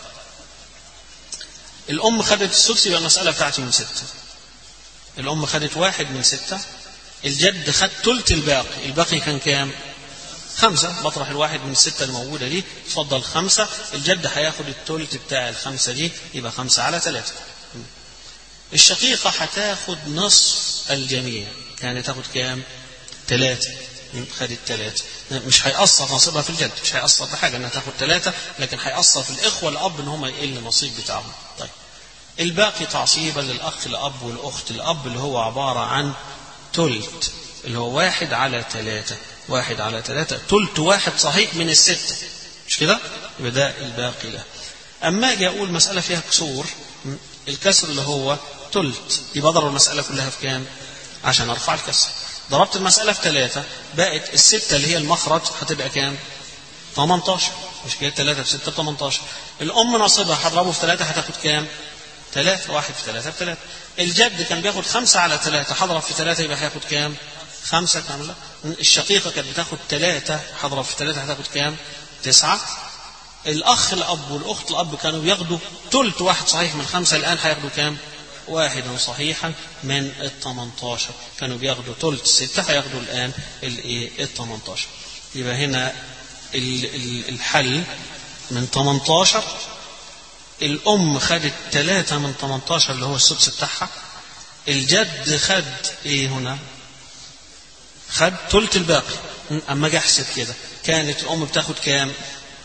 الأم خدت السدس يبقى المسألة بتاعتي من ستة الأم خدت واحد من ستة الجد خد ثلث الباقي الباقي كان كام خمسة بطرح الواحد من الستة الموجودة دي تفضل خمسة الجد هياخد الثلث بتاع الخمسة دي يبقى خمسة على ثلاثة الشقيقة هتاخد نصف الجميع يعني تاخد كام ثلاثة خدت ثلاثة مش هيأثر نصيبها في الجد مش هيأثر بحاجة انها تاخد ثلاثة لكن هيأثر في الإخوة الأب ان هم يقل النصيب بتاعهم طيب الباقي تعصيبا للأخ الأب والأخت الأب اللي هو عبارة عن تلت اللي هو واحد على ثلاثة واحد على ثلاثة تلت واحد صحيح من الستة مش كده؟ يبقى ده الباقي له أما أجي أقول مسألة فيها كسور الكسر اللي هو تلت يبقى أضرب المسألة كلها في كام؟ عشان أرفع الكسر ضربت المسألة في ثلاثة بقت الستة اللي هي المخرج هتبقى كام؟ 18 مش كده 3 في 6 18 الأم نصيبها هضربه في ثلاثة هتاخد كام؟ ثلاثة واحد في ثلاثة في ثلاثة الجد كان بياخد خمسة على ثلاثة هضرب في ثلاثة يبقى هياخد كام؟ خمسة كاملة الشقيقة كانت بتاخد ثلاثة هضرب في ثلاثة هتاخد كام؟ تسعة الأخ الأب والأخت الأب كانوا بياخدوا ثلث واحد صحيح من خمسة الآن هياخدوا كام؟ واحدا صحيحا من ال 18 كانوا بياخدوا ثلث ستة هياخدوا الآن الايه؟ ال 18 يبقى هنا الحل من 18 الأم خدت ثلاثة من 18 اللي هو السدس بتاعها الجد خد إيه هنا؟ خد ثلث الباقي أما أجي أحسب كده كانت الأم بتاخد كام؟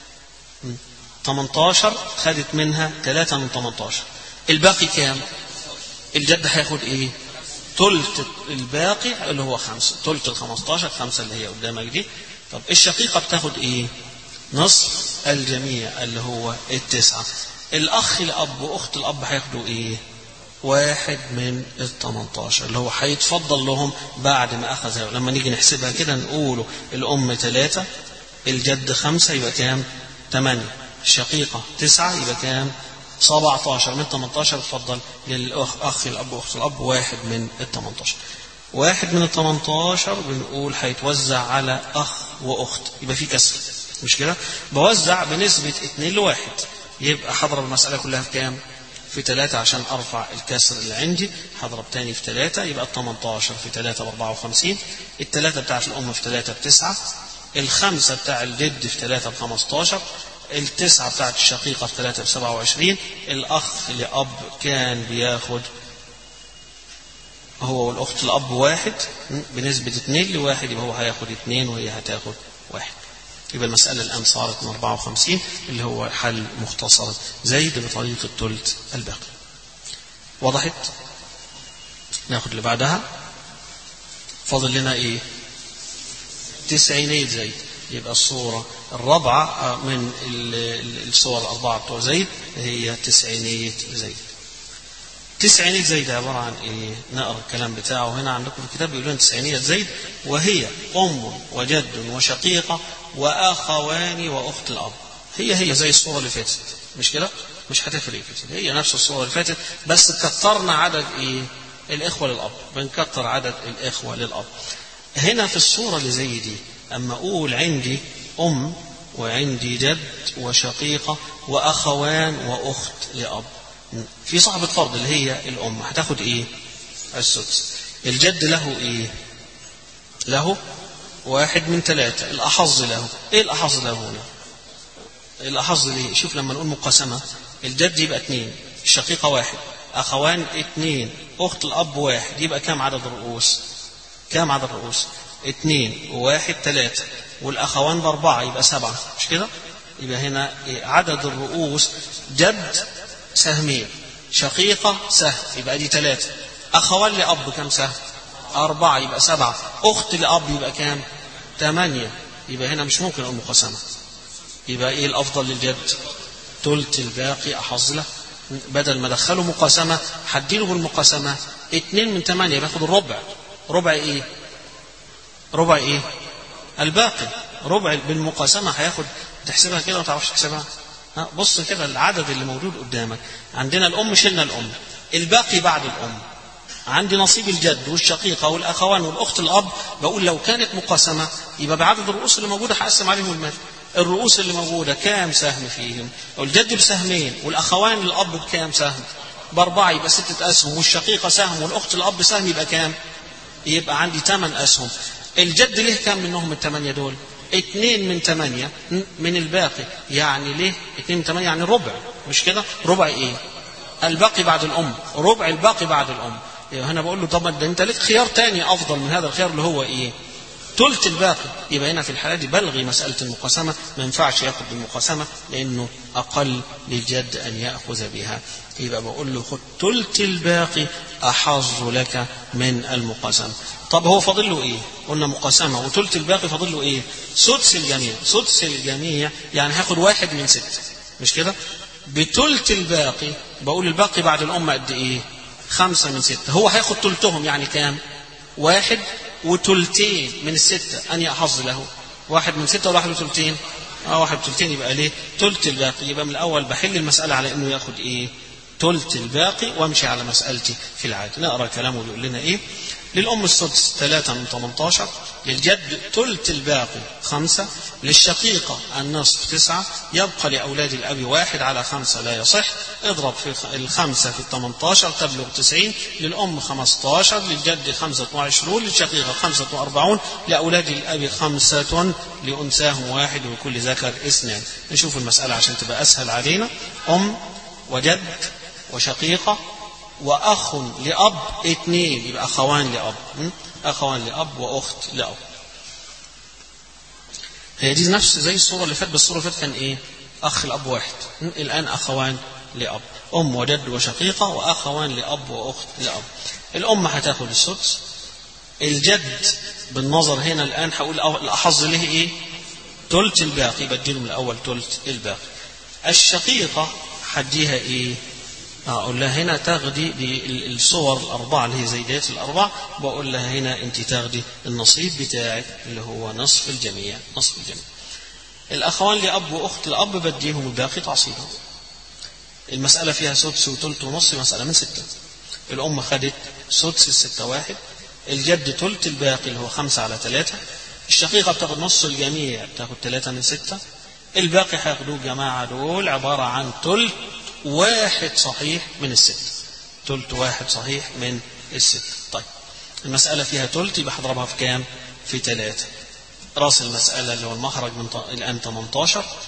18 خدت منها 3 من 18 الباقي كام؟ الجد هياخد إيه؟ ثلث الباقي اللي هو خمسة ثلث ال 15 خمسة اللي هي قدامك دي طب الشقيقة بتاخد إيه؟ نصف الجميع اللي هو التسعة الأخ الأب وأخت الأب هياخدوا إيه؟ واحد من ال 18 اللي هو هيتفضل لهم بعد ما أخذ لما نيجي نحسبها كده نقوله الأم ثلاثة الجد خمسة يبقى كام؟ ثمانية الشقيقة تسعة يبقى كام؟ 17 من 18 اتفضل للأخ أخ الأب وأخت الأب واحد من ال 18 واحد من ال 18 بنقول هيتوزع على أخ وأخت يبقى في كسر مش كده؟ بوزع بنسبة 2 لواحد يبقى هضرب المسألة كلها في كام؟ في ثلاثة عشان أرفع الكسر اللي عندي هضرب تاني في ثلاثة يبقى ال 18 في ثلاثة ب 54 الثلاثة بتاعت الأم في ثلاثة بتسعة الخمسة بتاع الجد في ثلاثة ب 15 التسعة بتاعت الشقيقة في ثلاثة بسبعة وعشرين الأخ لأب كان بياخد هو والأخت الأب واحد بنسبة اتنين لواحد يبقى هو هياخد اتنين وهي هتاخد واحد يبقى المسألة الآن صارت من 54 اللي هو حل مختصر زيد بطريقة ثلث الباقي وضحت ناخد اللي بعدها فاضل لنا ايه تسعينية زيد يبقى الصورة الرابعة من الصور الأربعة بتوع زيد هي تسعينية زيد تسعينية زيد عبارة عن إيه؟ نقرأ الكلام بتاعه هنا عندكم في الكتاب بيقول لنا تسعينية زيد وهي أم وجد وشقيقة وأخوان وأخت الأب هي هي زي الصورة اللي فاتت مش كده؟ مش هتفرق كتير هي نفس الصورة اللي فاتت بس كترنا عدد إيه؟ الإخوة للأب بنكتر عدد الإخوة للأب هنا في الصورة اللي زي دي أما أقول عندي أم وعندي جد وشقيقة وأخوان وأخت لأب في صاحبة فرض اللي هي الأم هتاخد إيه؟ السدس الجد له إيه؟ له واحد من ثلاثة الأحظ له إيه الأحظ له هنا؟ الأحظ ليه؟ شوف لما نقول مقاسمة الجد يبقى اثنين الشقيقة واحد أخوان اثنين أخت الأب واحد يبقى كام عدد الرؤوس؟ كام عدد الرؤوس؟ اثنين وواحد ثلاثة والأخوان بأربعة يبقى سبعة مش كده؟ يبقى هنا عدد الرؤوس جد سهمين شقيقة سهم يبقى دي ثلاثة أخوان لأب كم سهم؟ أربعة يبقى سبعة أخت لأب يبقى كام؟ ثمانية يبقى هنا مش ممكن أقول مقاسمة يبقى إيه الأفضل للجد؟ تلت الباقي أحظ له بدل ما دخله مقاسمة حديله بالمقاسمة اتنين من ثمانية بياخد الربع ربع ايه ربع ايه الباقي ربع بالمقاسمة هياخد تحسبها كده ما تعرفش تحسبها ها بص كده العدد اللي موجود قدامك عندنا الأم شلنا الأم الباقي بعد الأم عندي نصيب الجد والشقيقة والأخوان والأخت الأب بقول لو كانت مقاسمة يبقى بعدد الرؤوس اللي موجودة هقسم عليهم المال الرؤوس اللي موجودة كام سهم فيهم الجد بسهمين والأخوان الأب بكام سهم بأربعة يبقى ستة أسهم والشقيقة سهم والأخت الأب سهم يبقى كام يبقى عندي ثمان أسهم الجد ليه كام منهم الثمانية دول اتنين من ثمانية من الباقي يعني ليه اتنين من ثمانية يعني ربع مش كده ربع ايه الباقي بعد الأم ربع الباقي بعد الأم يبقى هنا بقول له طب ده انت لك خيار تاني أفضل من هذا الخيار اللي هو ايه تلت الباقي يبقى هنا في الحالة دي بلغي مسألة المقاسمة ما ينفعش ياخد بالمقاسمة لأنه أقل للجد أن يأخذ بها يبقى بقول له خد تلت الباقي أحظ لك من المقاسمة طب هو فاضل له ايه قلنا مقاسمة وتلت الباقي فاضل له ايه سدس الجميع سدس الجميع يعني هاخد واحد من ستة مش كده بتلت الباقي بقول الباقي بعد الأمة قد ايه خمسة من ستة هو هياخد تلتهم يعني كام واحد وتلتين من الستة أن يحظ له واحد من ستة ولا واحد وتلتين اه واحد وتلتين يبقى ليه تلت الباقي يبقى من الأول بحل المسألة على أنه ياخد إيه تلت الباقي وامشي على مسألتي في العادة نقرأ كلامه بيقول لنا إيه للأم السدس ثلاثة من 18 للجد تلت الباقي خمسة للشقيقة النصف تسعة يبقى لأولاد الأب واحد على خمسة لا يصح اضرب في الخمسة في الثمنتاشر تبلغ تسعين للأم خمستاشر للجد خمسة وعشرون للشقيقة خمسة وأربعون لأولاد الأب خمسة لأنثاهم واحد وكل ذكر اثنان نشوف المسألة عشان تبقى أسهل علينا أم وجد وشقيقة وأخ لأب اثنين يبقى أخوان لأب أخوان لأب وأخت لأب هي دي نفس زي الصورة اللي فاتت بس الصورة اللي فاتت كان إيه أخ لأب واحد الآن أخوان لأب أم وجد وشقيقة وأخوان لأب وأخت لأب الأم هتاخد السدس الجد بالنظر هنا الآن هقول الأحظ له إيه تلت الباقي بديله من الأول تلت الباقي الشقيقة هديها إيه أقول لها هنا تاخدي بالصور الأربعة اللي هي زيدات الأربعة بقول لها هنا أنت تاخدي النصيب بتاعك اللي هو نصف الجميع نصف الجميع الأخوان لأب وأخت الأب بديهم الباقي تعصيبا المسألة فيها سدس وتلت ونص مسألة من ستة الأم خدت سدس الستة واحد الجد تلت الباقي اللي هو خمسة على ثلاثة الشقيقة بتاخد نص الجميع بتاخد ثلاثة من ستة الباقي هياخدوه جماعة دول عبارة عن تلت واحد صحيح من الست تلت واحد صحيح من الست طيب المسألة فيها تلت يبقى هضربها في كام في ثلاثة راس المسألة اللي هو المخرج من ط... الآن 18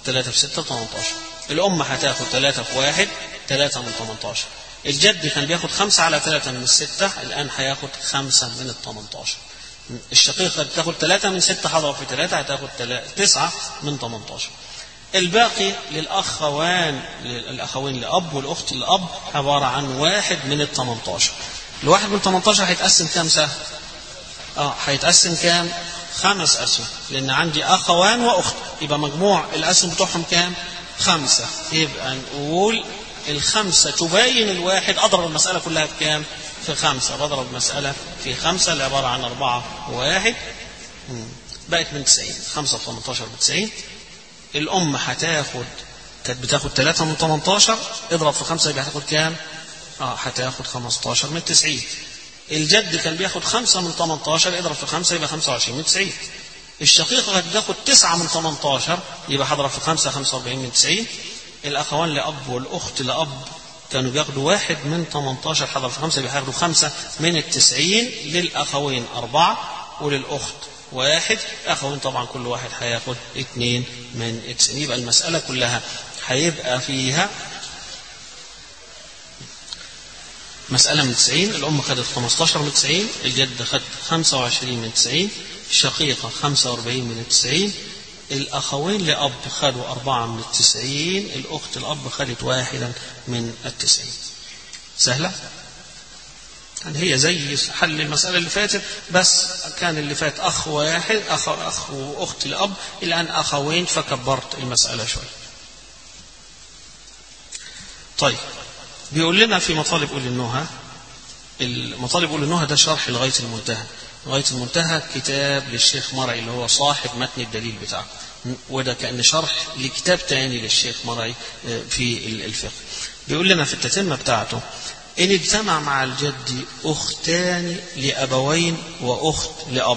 3 في 6 18 الأم هتاخد 3 في 1 3 من 18 الجد كان بياخد 5 على 3 من الستة الآن هياخد 5 من ال 18 الشقيقة بتاخد 3 من 6 هضرب في 3 هتاخد 9 من 18 الباقي للأخوان الأخوين لأب والأخت لأب عبارة عن واحد من ال 18 الواحد من 18 هيتقسم كام سهم؟ اه هيتقسم كام؟ خمس أسهم لأن عندي أخوان وأخت يبقى مجموع الأسهم بتوعهم كام؟ خمسة يبقى نقول الخمسة تبين الواحد أضرب المسألة كلها بكام؟ في خمسة بضرب المسألة في خمسة اللي عبارة عن أربعة وواحد بقت من 90 5 في 18 ب 90 الأم هتاخد كانت بتاخد 3 من 18 اضرب في 5 يبقى هتاخد كام؟ اه هتاخد 15 من 90 الجد كان بياخد 5 من 18 اضرب في 5 يبقى 25 من 90 الشقيقة كانت بتاخد 9 من 18 يبقى هضرب في 5 45 من 90 الأخوان لأب والأخت لأب كانوا بياخدوا واحد من 18 حضر في خمسة بياخدوا خمسة من التسعين للأخوين أربعة وللأخت واحد أخوين طبعا كل واحد هياخد اتنين من التسعين يبقى المسألة كلها هيبقى فيها مسألة من 90 الأم خدت 15 من 90 الجد خد 25 من 90 الشقيقة 45 من 90 الأخوين لأب خدوا أربعة من التسعين الأخت الأب خدت واحدا من التسعين سهلة؟ يعني هي زي حل المسألة اللي فاتت بس كان اللي فات أخ واحد أخ, أخ وأخت لأب الآن أخوين فكبرت المسألة شوي طيب بيقول لنا في مطالب أولي النهى المطالب أولي النهى ده شرح لغاية المنتهى لغاية المنتهى كتاب للشيخ مرعي اللي هو صاحب متن الدليل بتاعه وده كأن شرح لكتاب تاني للشيخ مرعي في الفقه بيقول لنا في التتمة بتاعته إن اجتمع مع الجد أختان لأبوين وأخت لأب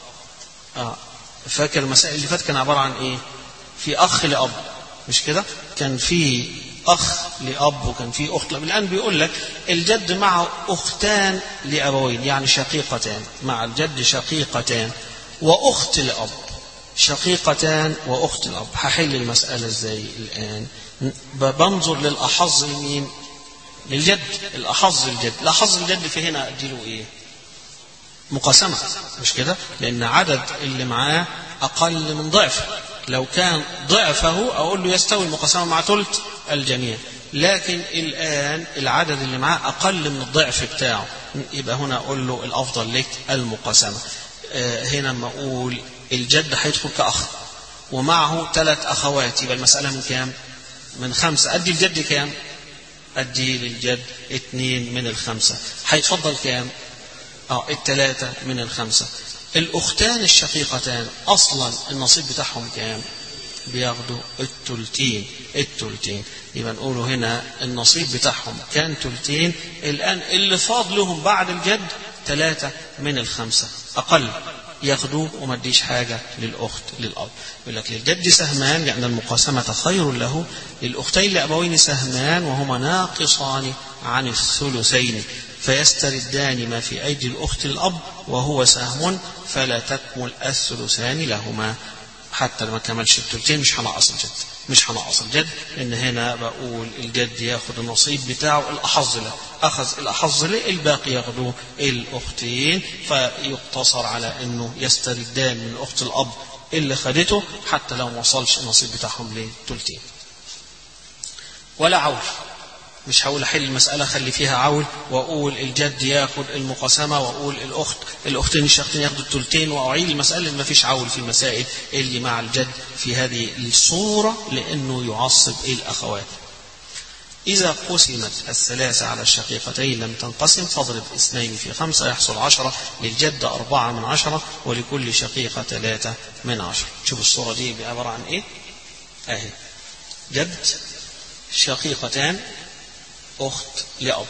آه. فاكر المسائل اللي فات كان عبارة عن إيه في أخ لأب مش كده كان في أخ لأب وكان في أخت لأب الآن بيقول لك الجد معه أختان لأبوين يعني شقيقتان مع الجد شقيقتان وأخت لأب شقيقتان وأخت الأب هحل المسألة إزاي الآن بنظر للأحظ مين للجد الأحظ الجد الأحظ الجد في هنا أديله إيه مقاسمة مش كده لأن عدد اللي معاه أقل من ضعف لو كان ضعفه أقول له يستوي المقاسمة مع ثلث الجميع لكن الآن العدد اللي معاه أقل من الضعف بتاعه يبقى هنا أقول له الأفضل لك المقاسمة آه هنا ما أقول الجد هيدخل كأخ ومعه ثلاث أخوات يبقى المسألة من كام؟ من خمسة أدي الجد كام؟ أدي للجد اثنين من الخمسة هيتفضل كام؟ اه الثلاثة من الخمسة الأختان الشقيقتان أصلا النصيب بتاعهم كام؟ بياخدوا التلتين التلتين يبقى نقولوا هنا النصيب بتاعهم كان تلتين الآن اللي فاض لهم بعد الجد ثلاثة من الخمسة أقل ياخدوه وما اديش حاجة للأخت للأب يقول لك للجد سهمان لأن المقاسمة خير له للأختين لأبوين سهمان وهما ناقصان عن الثلثين فيستردان ما في أيدي الأخت الأب وهو سهم فلا تكمل الثلثان لهما حتى لما كملش الثلثين مش هنقص الجد مش هنقص الجد لأن هنا بقول الجد ياخد النصيب بتاعه الأحظ له أخذ الأحظ له الباقي ياخدوه الأختين فيقتصر على أنه يستردان من الأخت الأب اللي خدته حتى لو ما وصلش النصيب بتاعهم للثلثين ولا عول مش هقول احل المسألة خلي فيها عول واقول الجد ياخد المقاسمة واقول الاخت الاختين الشقتين ياخدوا الثلثين واعيد المسألة ما فيش عول في المسائل اللي مع الجد في هذه الصورة لانه يعصب الاخوات إذا قسمت الثلاثة على الشقيقتين لم تنقسم فاضرب اثنين في خمسة يحصل عشرة للجد أربعة من عشرة ولكل شقيقة ثلاثة من عشرة شوف الصورة دي عبارة عن إيه أهي جد شقيقتان أخت لأب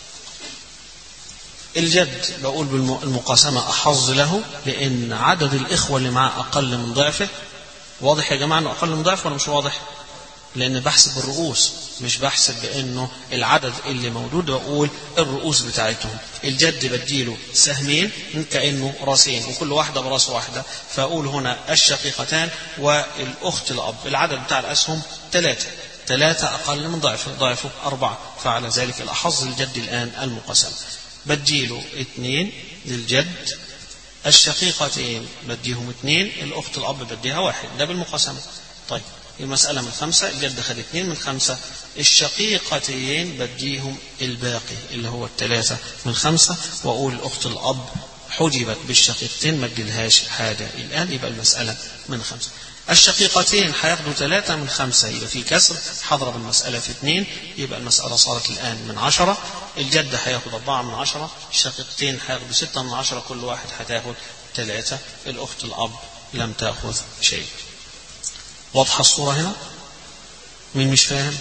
الجد بقول بالمقاسمة أحظ له لأن عدد الإخوة اللي معاه أقل من ضعفه واضح يا جماعة أنه أقل من ضعف ولا مش واضح لأن بحسب الرؤوس مش بحسب بأنه العدد اللي موجود بقول الرؤوس بتاعتهم الجد بديله سهمين كأنه راسين وكل واحدة براس واحدة فأقول هنا الشقيقتان والأخت الأب العدد بتاع الأسهم ثلاثة ثلاثة أقل من ضعفه ضعفه أربعة فعلى ذلك الأحظ الجد الآن المقسم بديله اثنين للجد الشقيقتين بديهم اثنين الأخت الأب بديها واحد ده بالمقاسمة طيب المسألة من خمسة الجد خد اثنين من خمسة الشقيقتين بديهم الباقي اللي هو الثلاثة من خمسة وأقول الأخت الأب حجبت بالشقيقتين ما اديلهاش حاجة الآن يبقى المسألة من خمسة الشقيقتين هياخدوا ثلاثة من خمسة يبقى في كسر هضرب المسألة في اثنين يبقى المسألة صارت الآن من عشرة الجد هياخد أربعة من عشرة الشقيقتين هياخدوا ستة من عشرة كل واحد هتاخد ثلاثة الأخت الأب لم تأخذ شيء واضحة الصورة هنا مين مش فاهم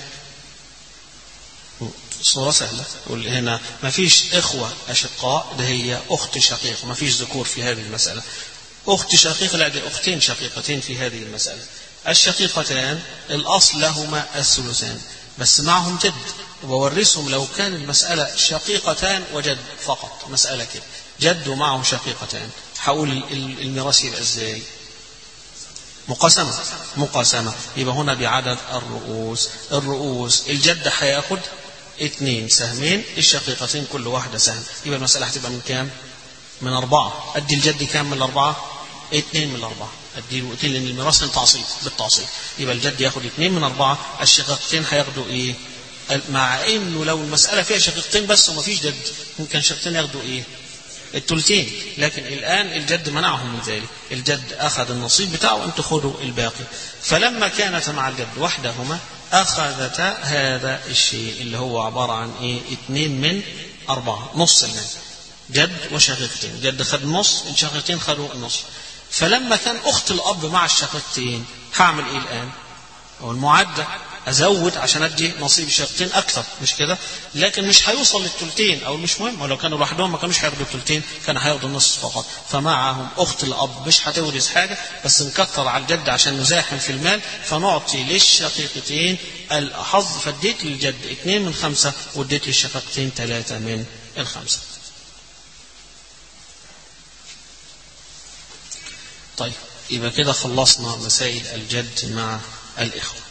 صورة سهلة يقول هنا ما فيش إخوة أشقاء ده هي أخت شقيقة ما فيش ذكور في هذه المسألة أخت شقيقة لا دي أختين شقيقتين في هذه المسألة الشقيقتان الأصل لهما الثلثان بس معهم جد وورثهم لو كان المسألة شقيقتان وجد فقط مسألة كده جد ومعه شقيقتان هقول الميراث يبقى ازاي مقاسمة مقاسمة يبقى هنا بعدد الرؤوس الرؤوس الجد هياخد اثنين سهمين الشقيقتين كل واحدة سهم يبقى المسألة هتبقى من كام؟ من أربعة أدي الجد كام من الأربعة؟ اثنين من الأربعة أدي له اثنين لأن الميراث تعصيب بالتعصيب يبقى الجد ياخد اثنين من أربعة الشقيقتين هياخدوا إيه؟ مع إنه لو المسألة فيها شقيقتين بس وما فيش جد ممكن شقيقتين ياخدوا إيه؟ الثلثين لكن الآن الجد منعهم من ذلك الجد أخذ النصيب بتاعه أن تأخذوا الباقي فلما كانت مع الجد وحدهما أخذتا هذا الشيء اللي هو عبارة عن إيه اثنين من أربعة نص المال جد وشقيقتين جد خد نص الشقيقتين خدوا النص فلما كان أخت الأب مع الشقيقتين هعمل إيه الآن هو المعدة ازود عشان ادي نصيب الشقيقتين اكثر مش كده لكن مش هيوصل للثلثين او مش مهم ولو كانوا لوحدهم ما كانوش هياخدوا الثلثين كان هياخدوا النص فقط فمعهم اخت الاب مش هتورث حاجه بس نكتر على الجد عشان نزاحم في المال فنعطي للشقيقتين الاحظ فاديت للجد اثنين من خمسه واديت للشقيقتين ثلاثه من الخمسه طيب يبقى كده خلصنا مسائل الجد مع الإخوة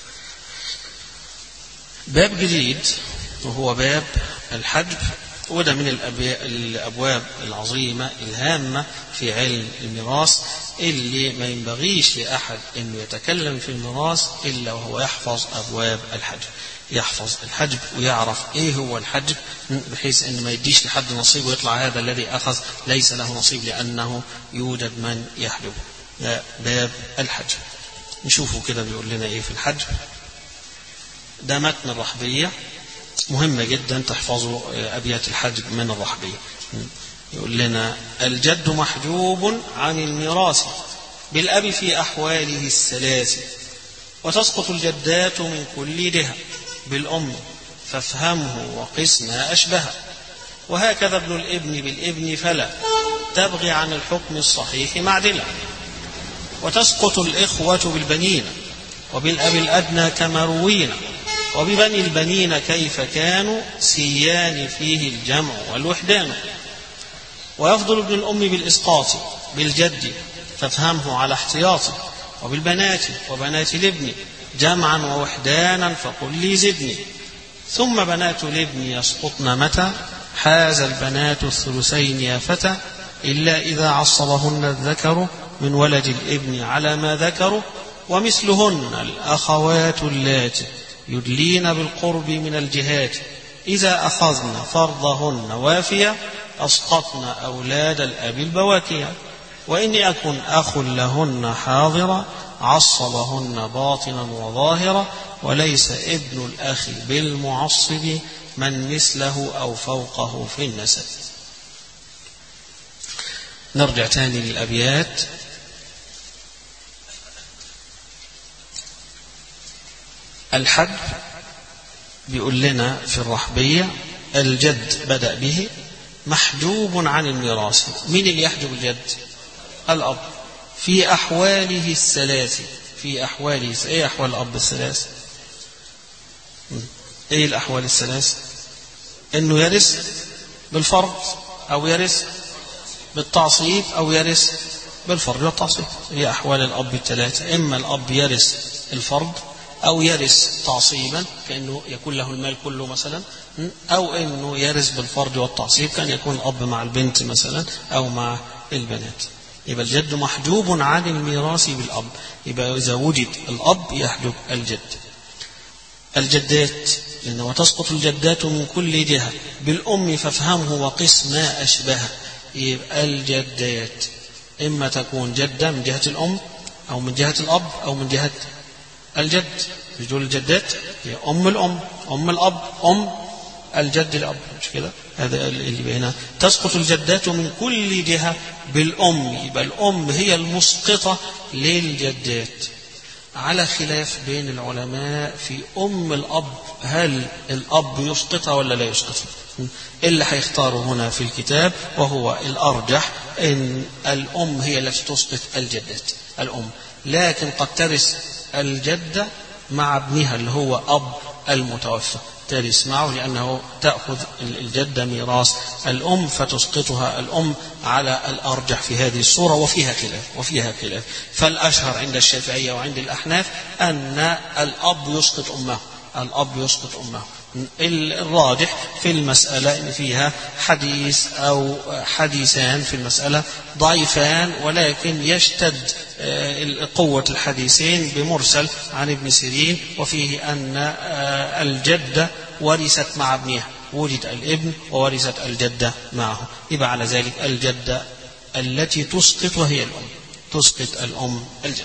باب جديد وهو باب الحجب وده من الأبواب العظيمة الهامة في علم الميراث اللي ما ينبغيش لأحد أنه يتكلم في الميراث إلا وهو يحفظ أبواب الحجب يحفظ الحجب ويعرف ايه هو الحجب بحيث ان ما يديش لحد نصيب ويطلع هذا الذي اخذ ليس له نصيب لانه يوجد من يحجبه ده باب الحجب نشوفه كده بيقول لنا ايه في الحجب ده متن الرحبية مهمة جدا تحفظوا أبيات الحجب من الرحبية يقول لنا الجد محجوب عن الميراث بالأب في أحواله الثلاث وتسقط الجدات من كل دها بالأم فافهمه وقس ما أشبه وهكذا ابن الابن بالابن فلا تبغي عن الحكم الصحيح معدلا وتسقط الإخوة بالبنين وبالأب الأدنى كما روينا وببني البنين كيف كانوا سيان فيه الجمع والوحدان ويفضل ابن الأم بالإسقاط بالجد فافهمه على احتياطه وبالبنات وبنات الابن جمعا ووحدانا فقل لي زدني ثم بنات الابن يسقطن متى حاز البنات الثلثين يا فتى إلا إذا عصبهن الذكر من ولد الابن على ما ذكروا ومثلهن الأخوات اللاتي يدلين بالقرب من الجهات إذا أخذن فرضهن وافية أسقطن أولاد الأب البواكية وإن أكن أخ لهن حاضرا عصبهن باطنا وظاهرا وليس ابن الأخ بالمعصب من مثله أو فوقه في النسب نرجع تاني للأبيات الحج بيقول لنا في الرحبية الجد بدأ به محجوب عن الميراث مين اللي يحجب الجد الأب في أحواله الثلاث في أحواله ايه أحوال الأب الثلاث ايه الاحوال الثلاث انه يرث بالفرض او يرث بالتعصيب او يرث بالفرض والتعصيب هي احوال الاب الثلاثه اما الاب يرث الفرض او يرث تعصيبا كانه يكون له المال كله مثلا او انه يرث بالفرض والتعصيب كان يكون الاب مع البنت مثلا او مع البنات يبقى الجد محجوب عن الميراث بالاب يبقى اذا وجد الاب يحجب الجد الجدات لأنه تسقط الجدات من كل جهة بالأم فافهمه وقس ما أشبهه يبقى الجدات إما تكون جدة من جهة الأم أو من جهة الأب أو من جهة الجد مش دول الجدات هي أم الأم أم الأب أم الجد الأب مش كده هذا اللي بينا تسقط الجدات من كل جهة بالأم يبقى الأم هي المسقطة للجدات على خلاف بين العلماء في أم الأب هل الأب يسقطها ولا لا يسقطها اللي هيختاره هنا في الكتاب وهو الأرجح أن الأم هي التي تسقط الجدات الأم لكن قد ترث الجدة مع ابنها اللي هو أب المتوفى ترث معه لأنه تأخذ الجدة ميراث الأم فتسقطها الأم على الأرجح في هذه الصورة وفيها خلاف وفيها خلاف فالأشهر عند الشافعية وعند الأحناف أن الأب يسقط أمه الأب يسقط أمه الراجح في المسألة إن فيها حديث أو حديثان في المسألة ضعيفان ولكن يشتد قوة الحديثين بمرسل عن ابن سيرين وفيه أن الجدة ورثت مع ابنها وجد الابن وورثت الجدة معه يبقى على ذلك الجدة التي تسقط وهي الأم تسقط الأم الجدة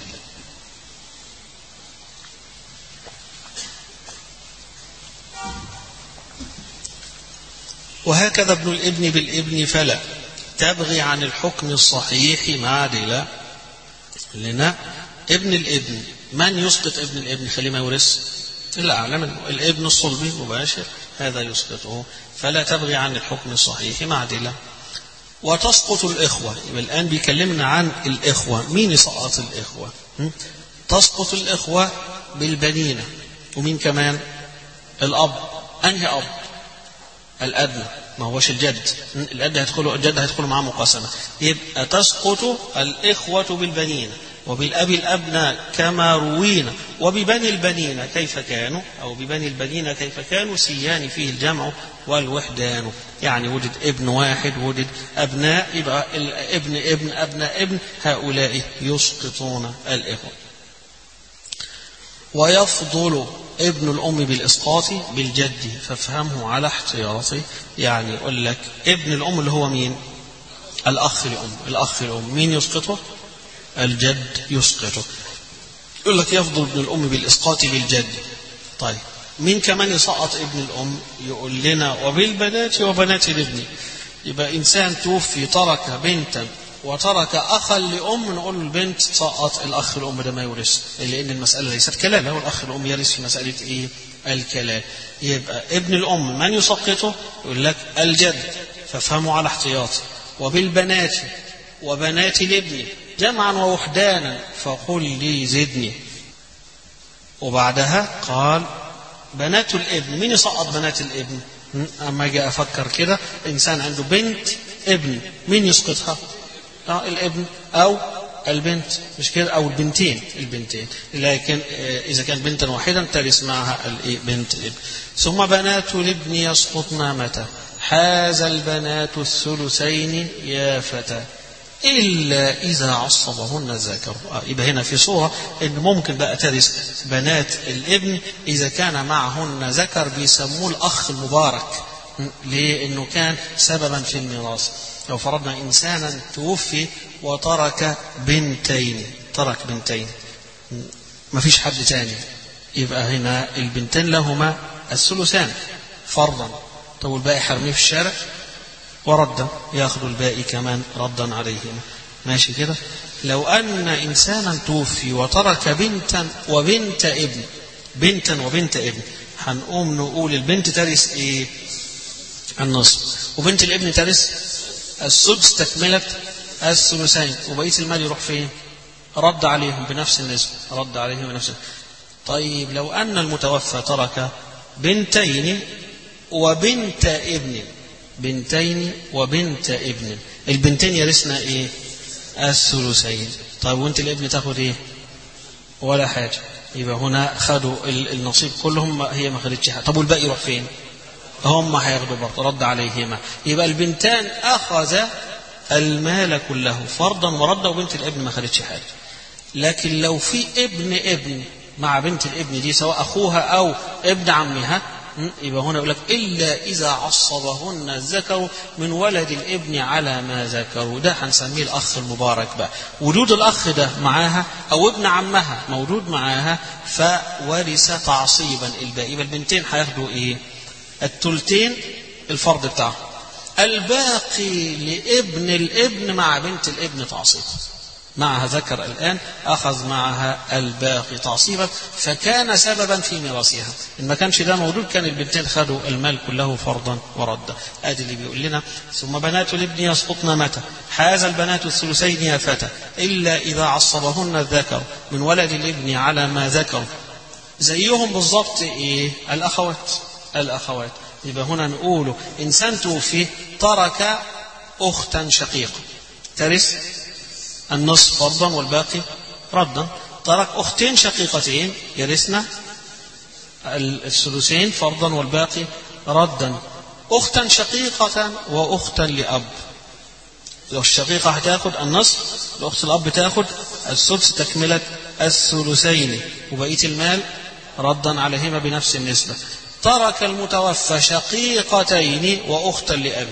وهكذا ابن الابن بالابن فلا تبغي عن الحكم الصحيح معدلا لنا ابن الابن من يسقط ابن الابن خليه ما يورث إلا أعلم الابن الصلبي مباشر هذا يسقطه فلا تبغي عن الحكم الصحيح معدلا وتسقط الإخوة يبقى الآن بيكلمنا عن الإخوة مين يسقط الإخوة تسقط الإخوة بالبنينة ومين كمان الأب أنهي أب الأدنى ما هوش الجد الأدنى هيدخلوا الجد هيدخلوا معاه مقاسمة يبقى تسقط الإخوة بالبنين وبالأب الأبناء كما روينا وببني البنين كيف كانوا أو ببني البنين كيف كانوا سيان فيه الجمع والوحدان يعني وجد ابن واحد وجد أبناء يبقى ابن ابن أبناء ابن هؤلاء يسقطون الإخوة ويفضل ابن الأم بالإسقاط بالجد فافهمه على احتياطه يعني يقول لك ابن الأم اللي هو مين الأخ الأم الأخ الأم مين يسقطه الجد يسقطه يقول لك يفضل ابن الأم بالإسقاط بالجد طيب مين كمان يسقط ابن الأم يقول لنا وبالبنات وبنات الابن يبقى إنسان توفي ترك بنتا وترك أخا لأم نقول له البنت سقط الأخ الأم ده ما يورث لأن المسألة ليست كلالة والأخ الأم يرث في مسألة إيه؟ الكلال يبقى ابن الأم من يسقطه يقول لك الجد فافهموا على احتياطه وبالبنات وبنات الابن جمعا ووحدانا فقل لي زدني وبعدها قال بنات الابن مين يسقط بنات الابن أما أجي أفكر كده إنسان عنده بنت ابن مين يسقطها آه الابن أو البنت مش كده أو البنتين البنتين لكن إذا كان بنتا واحدا ترث معها بنت الابن ثم بنات الابن يسقطن متى حاز البنات الثلثين يا فتى إلا إذا عصبهن الذكر آه يبقى هنا في صورة إن ممكن بقى ترث بنات الابن إذا كان معهن ذكر بيسموه الأخ المبارك لأنه كان سببا في الميراث لو فرضنا إنسانا توفي وترك بنتين ترك بنتين ما فيش حد تاني يبقى هنا البنتين لهما الثلثان فرضا طب والباقي حرميه في الشارع وردا ياخذ الباقي كمان ردا عليهما ماشي كده لو أن إنسانا توفي وترك بنتا وبنت ابن بنتا وبنت ابن هنقوم نقول البنت ترث ايه النصف وبنت الابن ترث السدس تكملة الثلثين وبقية المال يروح فين رد عليهم بنفس النسبة رد عليهم بنفس طيب لو أن المتوفى ترك بنتين وبنت ابن بنتين وبنت ابن البنتين يرثنا ايه الثلثين طيب وانت الابن تاخد ايه ولا حاجه يبقى هنا خدوا النصيب كلهم هي ما خدتش حاجه طب والباقي يروح فين هم هياخدوا برضه رد عليهما يبقى البنتان اخذ المال كله فرضا وردا وبنت الابن ما خدتش حاجه لكن لو في ابن ابن مع بنت الابن دي سواء اخوها او ابن عمها يبقى هنا يقول لك إلا إذا عصبهن الذكر من ولد الابن على ما ذكروا ده هنسميه الأخ المبارك بقى وجود الأخ ده معاها أو ابن عمها موجود معاها فورث تعصيبا الباقي يبقى البنتين هياخدوا إيه؟ التلتين الفرض بتاعهم الباقي لابن الابن مع بنت الابن تعصيبا معها ذكر الآن أخذ معها الباقي تعصيبا فكان سببا في ميراثها إن ما كانش ده موجود كان البنتين خدوا المال كله فرضا وردا آدي اللي بيقول لنا ثم بنات الابن يسقطن متى حاز البنات الثلثين يا فتى إلا إذا عصبهن الذكر من ولد الابن على ما ذكر زيهم بالضبط إيه الأخوات الأخوات يبقى هنا نقول إنسان توفي ترك أختا شقيقة ترث النصف فرضا والباقي ردا ترك أختين شقيقتين يرثن الثلثين فرضا والباقي ردا أختا شقيقة وأختا لأب لو الشقيقة هتاخد النصف الأخت الأب تاخد السدس تكملة الثلثين وبقية المال ردا عليهما بنفس النسبة ترك المتوفى شقيقتين وأختا لأب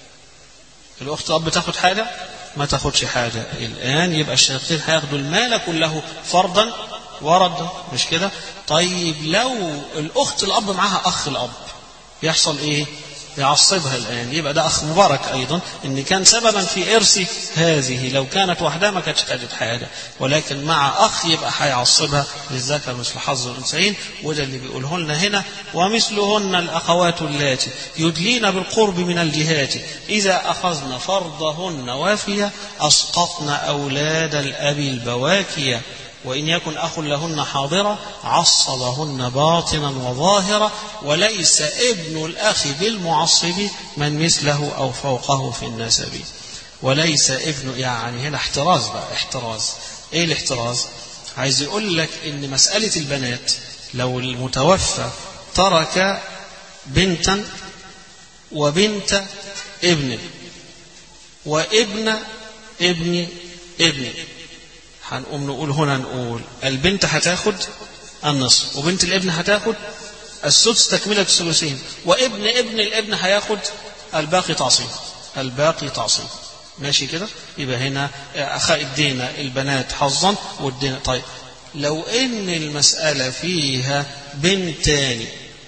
الأخت الأب تاخد حاجة ما تاخدش حاجة الآن يبقى الشقيقين هياخدوا المال كله فرضا وردا مش كده طيب لو الأخت الأب معاها أخ الأب يحصل إيه يعصبها الآن يبقى ده أخ مبارك أيضا إن كان سببا في إرث هذه لو كانت وحدها ما كانتش خدت حاجة ولكن مع أخ يبقى هيعصبها للذكر مثل حظ الأنثيين وده اللي بيقوله لنا هنا ومثلهن الأخوات اللاتي يدلين بالقرب من الجهات إذا أخذن فرضهن وافية أسقطن أولاد الأب البواكية وإن يكن أخ لهن حاضرة عصبهن باطنا وظاهرا وليس ابن الأخ بالمعصب من مثله أو فوقه في النسب وليس ابن يعني هنا احتراز بقى احتراز ايه الاحتراز عايز يقول لك ان مسألة البنات لو المتوفى ترك بنتا وبنت ابن وابن ابن ابن هنقوم نقول هنا نقول البنت هتاخد النصف وبنت الابن هتاخد السدس تكملة الثلثين وابن ابن الابن هياخد الباقي تعصيب الباقي تعصيب ماشي كده يبقى هنا أخا ادينا البنات حظا وادينا طيب لو ان المسألة فيها بنتان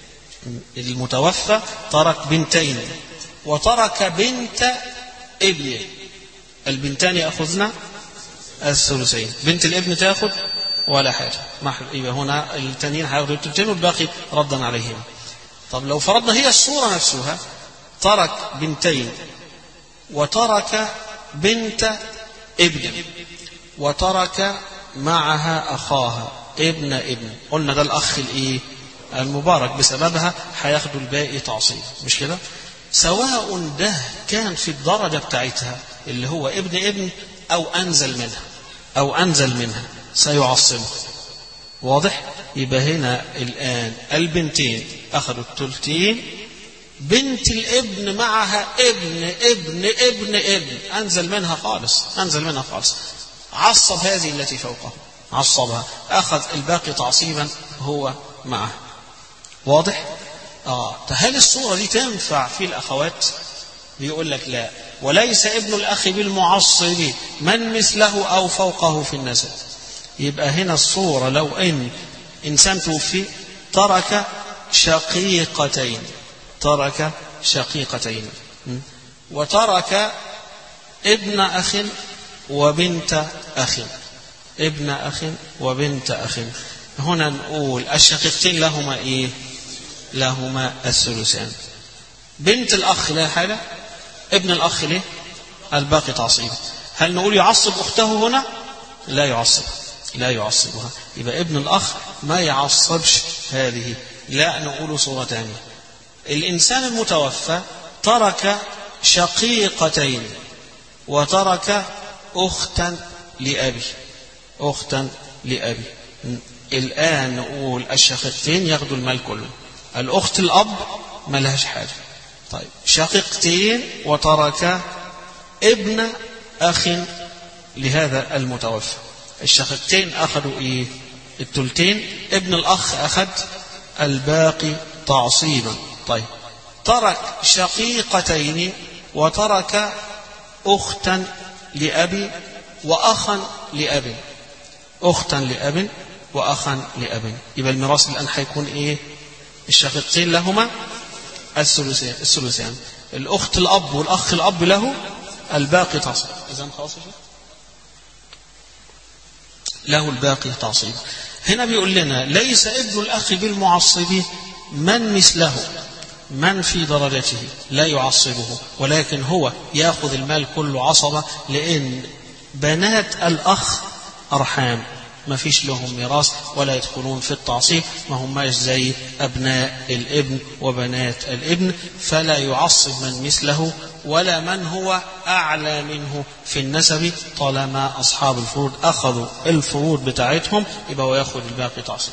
المتوفى ترك بنتين وترك بنت ابن البنتان يأخذن الثلثين بنت الابن تاخد ولا حاجة يبقى هنا التانيين هياخدوا التلتين والباقي ردا عليهم طب لو فرضنا هي الصورة نفسها ترك بنتين وترك بنت ابن وترك معها أخاها ابن ابن قلنا ده الأخ الإيه المبارك بسببها هياخدوا الباقي تعصيب مش كده سواء ده كان في الدرجة بتاعتها اللي هو ابن ابن أو أنزل منها أو أنزل منها سيعصبه واضح يبقى هنا الآن البنتين أخذوا الثلثين بنت الابن معها ابن ابن ابن ابن أنزل منها خالص أنزل منها خالص عصب هذه التي فوقه عصبها أخذ الباقي تعصيبا هو معه واضح آه هل الصورة دي تنفع في الأخوات بيقول لك لا وليس ابن الأخ بالمعصب من مثله أو فوقه في النسب يبقى هنا الصورة لو إن إنسان توفي ترك شقيقتين ترك شقيقتين وترك ابن أخ وبنت أخ ابن أخ وبنت أخ هنا نقول الشقيقتين لهما إيه لهما الثلثان بنت الأخ لا حاجة ابن الأخ ليه الباقي تعصيب هل نقول يعصب أخته هنا لا يعصب لا يعصبها يبقى ابن الأخ ما يعصبش هذه لا نقول صورة ثانية الإنسان المتوفى ترك شقيقتين وترك أختا لأبي أختا لأبي الآن نقول الشقيقتين ياخدوا المال كله الأخت الأب ما لهاش حاجة طيب شقيقتين وترك ابن أخ لهذا المتوفى الشقيقتين أخذوا إيه التلتين ابن الأخ أخذ الباقي تعصيبا طيب ترك شقيقتين وترك أختا لأبي وأخا لأب أختا لأب وأخا لأب يبقى الميراث الآن هيكون إيه الشقيقتين لهما الثلثان الثلثان الأخت الأب والأخ الأب له الباقي تعصيب إذا خلاص له الباقي تعصيب هنا بيقول لنا ليس ابن الأخ بالمعصب من مثله من في درجته لا يعصبه ولكن هو ياخذ المال كله عصبة لأن بنات الأخ أرحام ما فيش لهم ميراث ولا يدخلون في التعصيب ما هماش زي أبناء الابن وبنات الابن فلا يعصب من مثله ولا من هو أعلى منه في النسب طالما أصحاب الفروض أخذوا الفروض بتاعتهم يبقى هو ياخذ الباقي تعصيب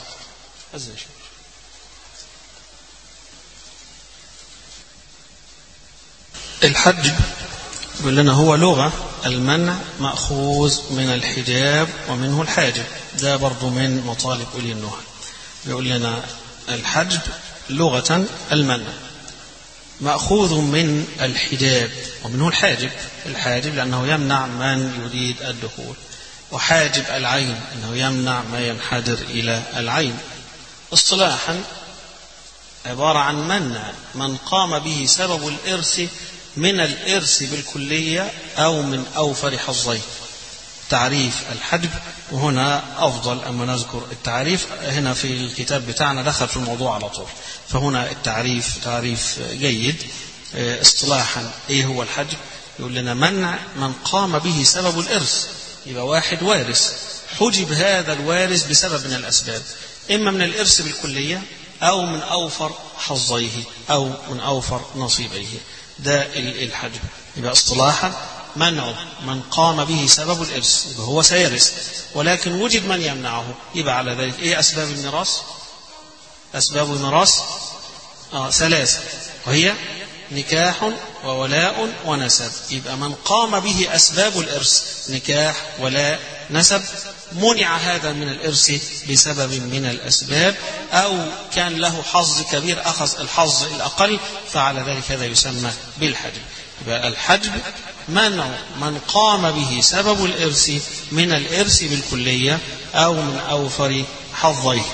الحج يقول لنا هو لغة المنع مأخوذ من الحجاب ومنه الحاجب ده برضو من مطالب أولي النهى بيقول لنا الحجب لغة المنع مأخوذ من الحجاب ومنه الحاجب الحاجب لأنه يمنع من يريد الدخول وحاجب العين أنه يمنع ما ينحدر إلى العين اصطلاحا عبارة عن منع من قام به سبب الإرث من الإرث بالكلية أو من أوفر حظيه تعريف الحجب وهنا أفضل أما نذكر التعريف هنا في الكتاب بتاعنا دخل في الموضوع على طول فهنا التعريف تعريف جيد اصطلاحا إيه هو الحجب يقول لنا منع من قام به سبب الإرث يبقى واحد وارث حجب هذا الوارث بسبب من الأسباب إما من الإرث بالكلية أو من أوفر حظيه أو من أوفر نصيبيه ده الحجب يبقى اصطلاحا منع من قام به سبب الإرث يبقى هو سيرث ولكن وجد من يمنعه يبقى على ذلك إيه أسباب الميراث أسباب الميراث آه ثلاثة وهي نكاح وولاء ونسب يبقى من قام به أسباب الإرث نكاح ولاء نسب منع هذا من الإرث بسبب من الأسباب أو كان له حظ كبير أخذ الحظ الأقل فعلى ذلك هذا يسمى بالحجب يبقى الحجب منع من قام به سبب الإرث من الإرث بالكلية أو من أوفر حظيه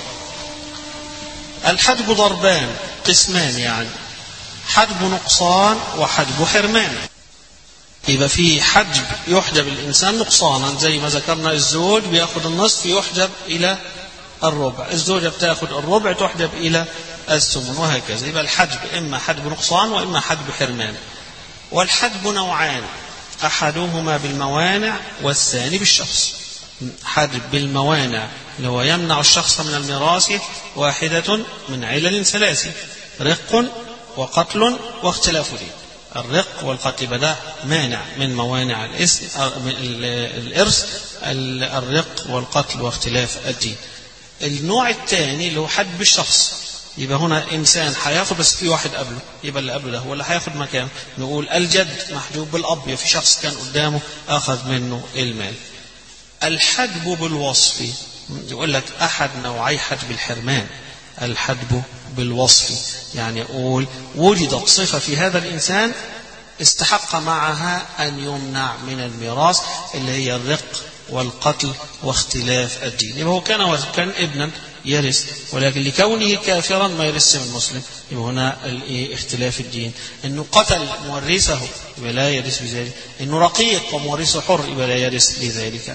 الحجب ضربان قسمان يعني حجب نقصان وحجب حرمان يبقى في حجب يحجب الإنسان نقصانا زي ما ذكرنا الزوج بياخد النصف يحجب إلى الربع الزوجة بتاخد الربع تحجب إلى الثمن وهكذا يبقى الحجب إما حجب نقصان وإما حجب حرمان والحجب نوعان أحدهما بالموانع والثاني بالشخص حجب بالموانع اللي هو يمنع الشخص من الميراث واحدة من علل ثلاث رق وقتل واختلاف دين الرق والقتل بدا مانع من موانع الإرث الرق والقتل واختلاف الدين النوع الثاني اللي هو حد بالشخص يبقى هنا انسان هياخد بس في واحد قبله يبقى اللي قبله ده هو اللي هياخد مكانه نقول الجد محجوب بالاب في شخص كان قدامه اخذ منه المال الحجب بالوصف يقول لك احد نوعي حجب الحرمان الحجب بالوصف يعني يقول وجدت صفة في هذا الإنسان استحق معها أن يمنع من الميراث اللي هي الرق والقتل واختلاف الدين يبقى هو كان كان ابنا يرث ولكن لكونه كافرا ما يرث من المسلم يبقى هنا اختلاف الدين انه قتل مورثه يبقى لا يرث بذلك انه رقيق ومورثه حر يبقى لا يرث بذلك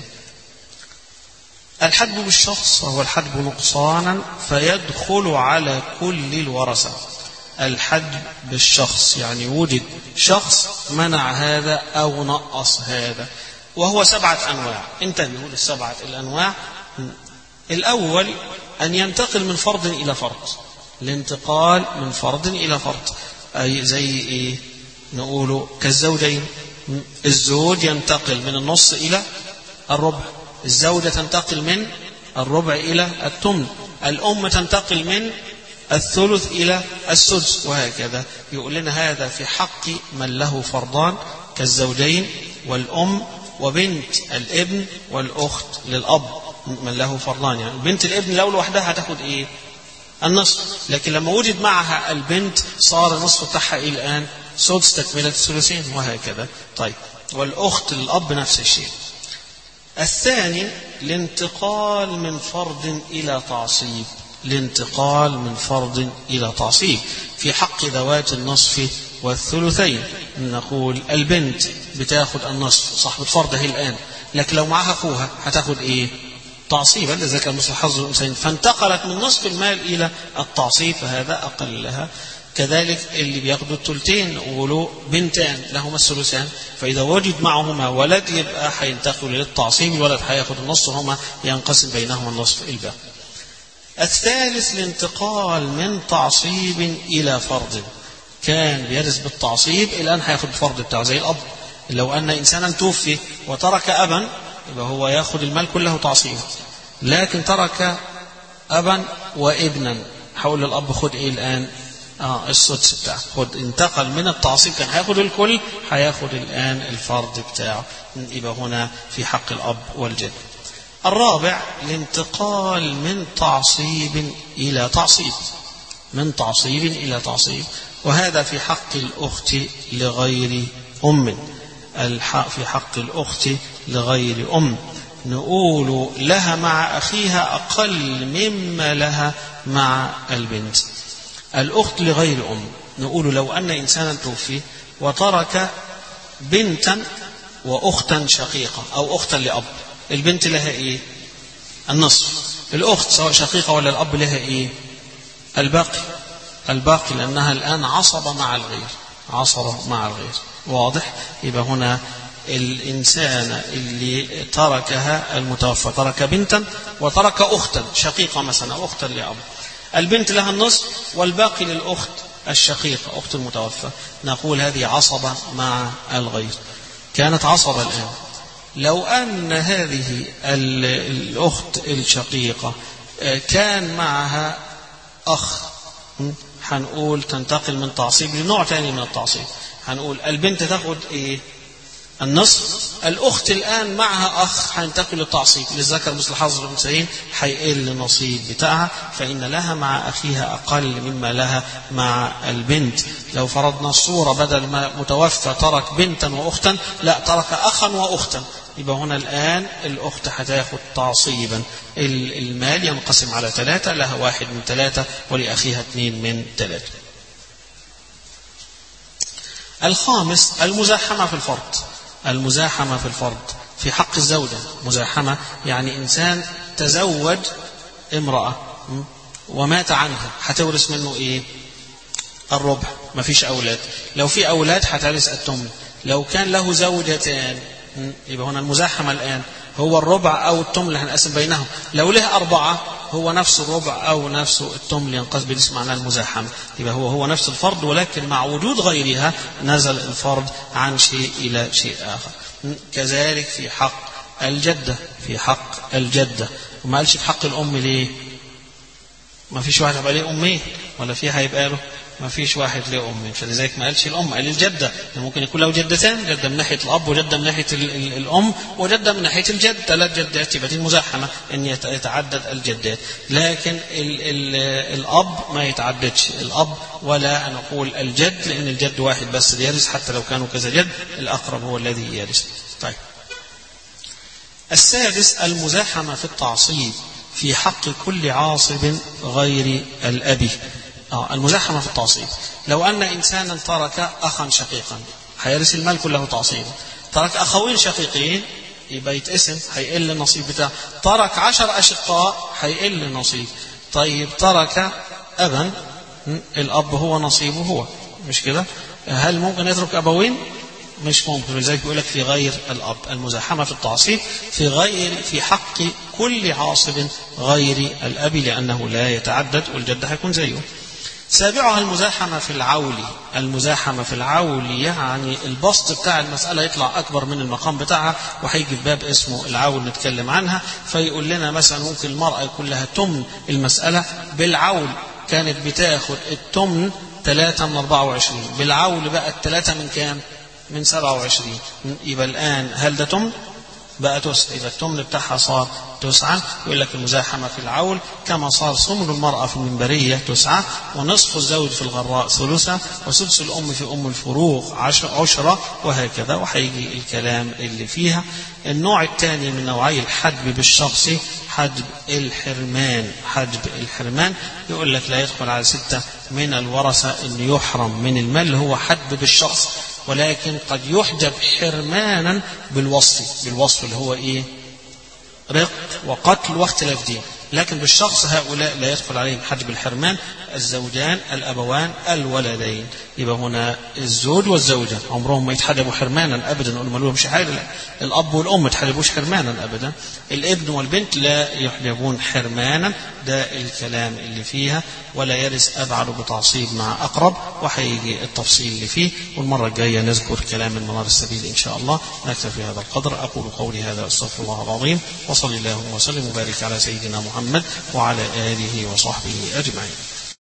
الحجب بالشخص وهو الحجب نقصانا فيدخل على كل الورثة الحجب بالشخص يعني وجد شخص منع هذا أو نقص هذا وهو سبعة أنواع انتبهوا للسبعة الأنواع الأول أن ينتقل من فرد إلى فرد الانتقال من فرد إلى فرد أي زي إيه نقوله كالزوجين الزوج ينتقل من النص إلى الربع الزوجة تنتقل من الربع إلى التمن الأم تنتقل من الثلث إلى السدس وهكذا يقول لنا هذا في حق من له فرضان كالزوجين والأم وبنت الابن والأخت للأب من له فرضان يعني بنت الابن لو لوحدها هتاخد إيه النصف لكن لما وجد معها البنت صار النصف بتاعها إيه الآن سدس تكملة الثلثين وهكذا طيب والأخت للأب نفس الشيء الثاني الانتقال من فرض إلى تعصيب الانتقال من فرض إلى تعصيب في حق ذوات النصف والثلثين نقول البنت بتاخد النصف صاحبة فرض هي الآن لكن لو معها أخوها هتاخد إيه تعصيبا لذلك كان مثل حظ الأنثيين فانتقلت من نصف المال إلى التعصيب فهذا أقل لها كذلك اللي بياخدوا الثلثين وله بنتان لهما الثلثان فإذا وجد معهما ولد يبقى هينتقل للتعصيب الولد هياخد النص وهما ينقسم بينهما النصف الباقي الثالث الانتقال من تعصيب إلى فرض كان بيرث بالتعصيب الآن هياخد الفرض بتاعه زي الأب لو أن إنسانا توفي وترك أبا يبقى هو ياخد المال كله تعصيبا لكن ترك أبا وابنا حول للأب خد إيه الآن اه السدس بتاعه خد انتقل من التعصيب كان هياخد الكل هياخد الآن الفرض بتاعه يبقى هنا في حق الأب والجد الرابع الانتقال من تعصيب إلى تعصيب من تعصيب إلى تعصيب وهذا في حق الأخت لغير أم في حق الأخت لغير أم نقول لها مع أخيها أقل مما لها مع البنت الأخت لغير أم نقول لو أن إنسانا توفي وترك بنتا وأختا شقيقة أو أختا لأب البنت لها إيه النصف الأخت سواء شقيقة ولا الأب لها إيه الباقي الباقي لأنها الآن عصبة مع الغير عصبة مع الغير واضح يبقى هنا الإنسان اللي تركها المتوفى ترك بنتا وترك أختا شقيقة مثلا أو أختا لأب البنت لها النصف والباقي للأخت الشقيقة أخت المتوفى نقول هذه عصبة مع الغير كانت عصبة الآن لو أن هذه الأخت الشقيقة كان معها أخ هنقول تنتقل من تعصيب لنوع ثاني من التعصيب هنقول البنت تاخد ايه النصف الأخت الآن معها أخ هينتقل للتعصيب للذكر مثل حظ الأنثيين هيقل النصيب بتاعها فإن لها مع أخيها أقل مما لها مع البنت لو فرضنا الصورة بدل ما متوفى ترك بنتا وأختا لا ترك أخا وأختا يبقى هنا الآن الأخت هتاخد تعصيبا المال ينقسم على ثلاثة لها واحد من ثلاثة ولأخيها اثنين من ثلاثة الخامس المزاحمة في الفرض المزاحمة في الفرض في حق الزوجة مزاحمة يعني إنسان تزوج امرأة ومات عنها هتورث منه إيه الربع ما فيش أولاد لو في أولاد هترث التمن لو كان له زوجتان يبقى هنا المزاحمة الآن هو الربع أو التمن اللي هنقسم بينهم لو له أربعة هو نفس الربع أو نفس التمن اللي ينقسم بالاسم معناه المزاحمة يبقى هو هو نفس الفرض ولكن مع وجود غيرها نزل الفرض عن شيء إلى شيء آخر كذلك في حق الجدة في حق الجدة وما قالش في حق الأم ليه ما فيش واحد هيبقى ليه أمين ولا في هيبقى له ما فيش واحد له أم فلذلك ما قالش الأم قال الجدة ممكن يكون له جدتان جدة من ناحية الأب وجدة من ناحية ال ال الأم وجدة من ناحية الجد ثلاث جدات يبقى دي المزاحمة أن يتعدد الجدات لكن ال ال الأب ما يتعددش الأب ولا نقول الجد لأن الجد واحد بس اللي يرث حتى لو كانوا كذا جد الأقرب هو الذي يرث طيب السادس المزاحمة في التعصيب في حق كل عاصب غير الأب آه المزاحمة في التعصيب لو أن إنسانا ترك أخا شقيقا هيرث المال كله تعصيبا ترك أخوين شقيقين يبقى يتقسم هيقل النصيب بتاعه ترك عشر أشقاء هيقل النصيب طيب ترك أبا الأب هو نصيبه هو مش كده هل ممكن يترك أبوين مش ممكن لذلك بيقول لك في غير الأب المزاحمة في التعصيب في غير في حق كل عاصب غير الأب لأنه لا يتعدد والجد هيكون زيه سابعها المزاحمة في العول المزاحمة في العول يعني البسط بتاع المسألة يطلع أكبر من المقام بتاعها وهيجي في باب اسمه العول نتكلم عنها فيقول لنا مثلا ممكن المرأة يكون لها تمن المسألة بالعول كانت بتاخد التمن 3 من 24 بالعول بقى الثلاثة من كام؟ من 27 يبقى الآن هل ده تمن؟ بقى تسعة يبقى التمن بتاعها صار تسعة يقول لك المزاحمة في العول كما صار سمن المرأة في المنبرية تسعة ونصف الزوج في الغراء ثلثة وسدس الأم في أم الفروق عشرة وهكذا وهيجي الكلام اللي فيها النوع الثاني من نوعي الحجب بالشخص حجب الحرمان حجب الحرمان يقول لك لا يدخل على ستة من الورثة أن يحرم من المال هو حجب بالشخص ولكن قد يحجب حرمانا بالوصف بالوصف اللي هو ايه رق وقتل واختلاف دين لكن بالشخص هؤلاء لا يدخل عليهم حجب الحرمان الزوجان الأبوان الولدين يبقى هنا الزوج والزوجة عمرهم ما يتحجبوا حرمانا أبدا نقول ما لهمش حاجة لا. الأب والأم ما يتحجبوش حرمانا أبدا الابن والبنت لا يحجبون حرمانا ده الكلام اللي فيها ولا يرث أبعد بتعصيب مع أقرب وهيجي التفصيل اللي فيه والمرة الجاية نذكر كلام المنار السبيل إن شاء الله نكتفي هذا القدر أقول قولي هذا أستغفر الله العظيم وصلي اللهم وسلم وبارك على سيدنا محمد وعلى آله وصحبه أجمعين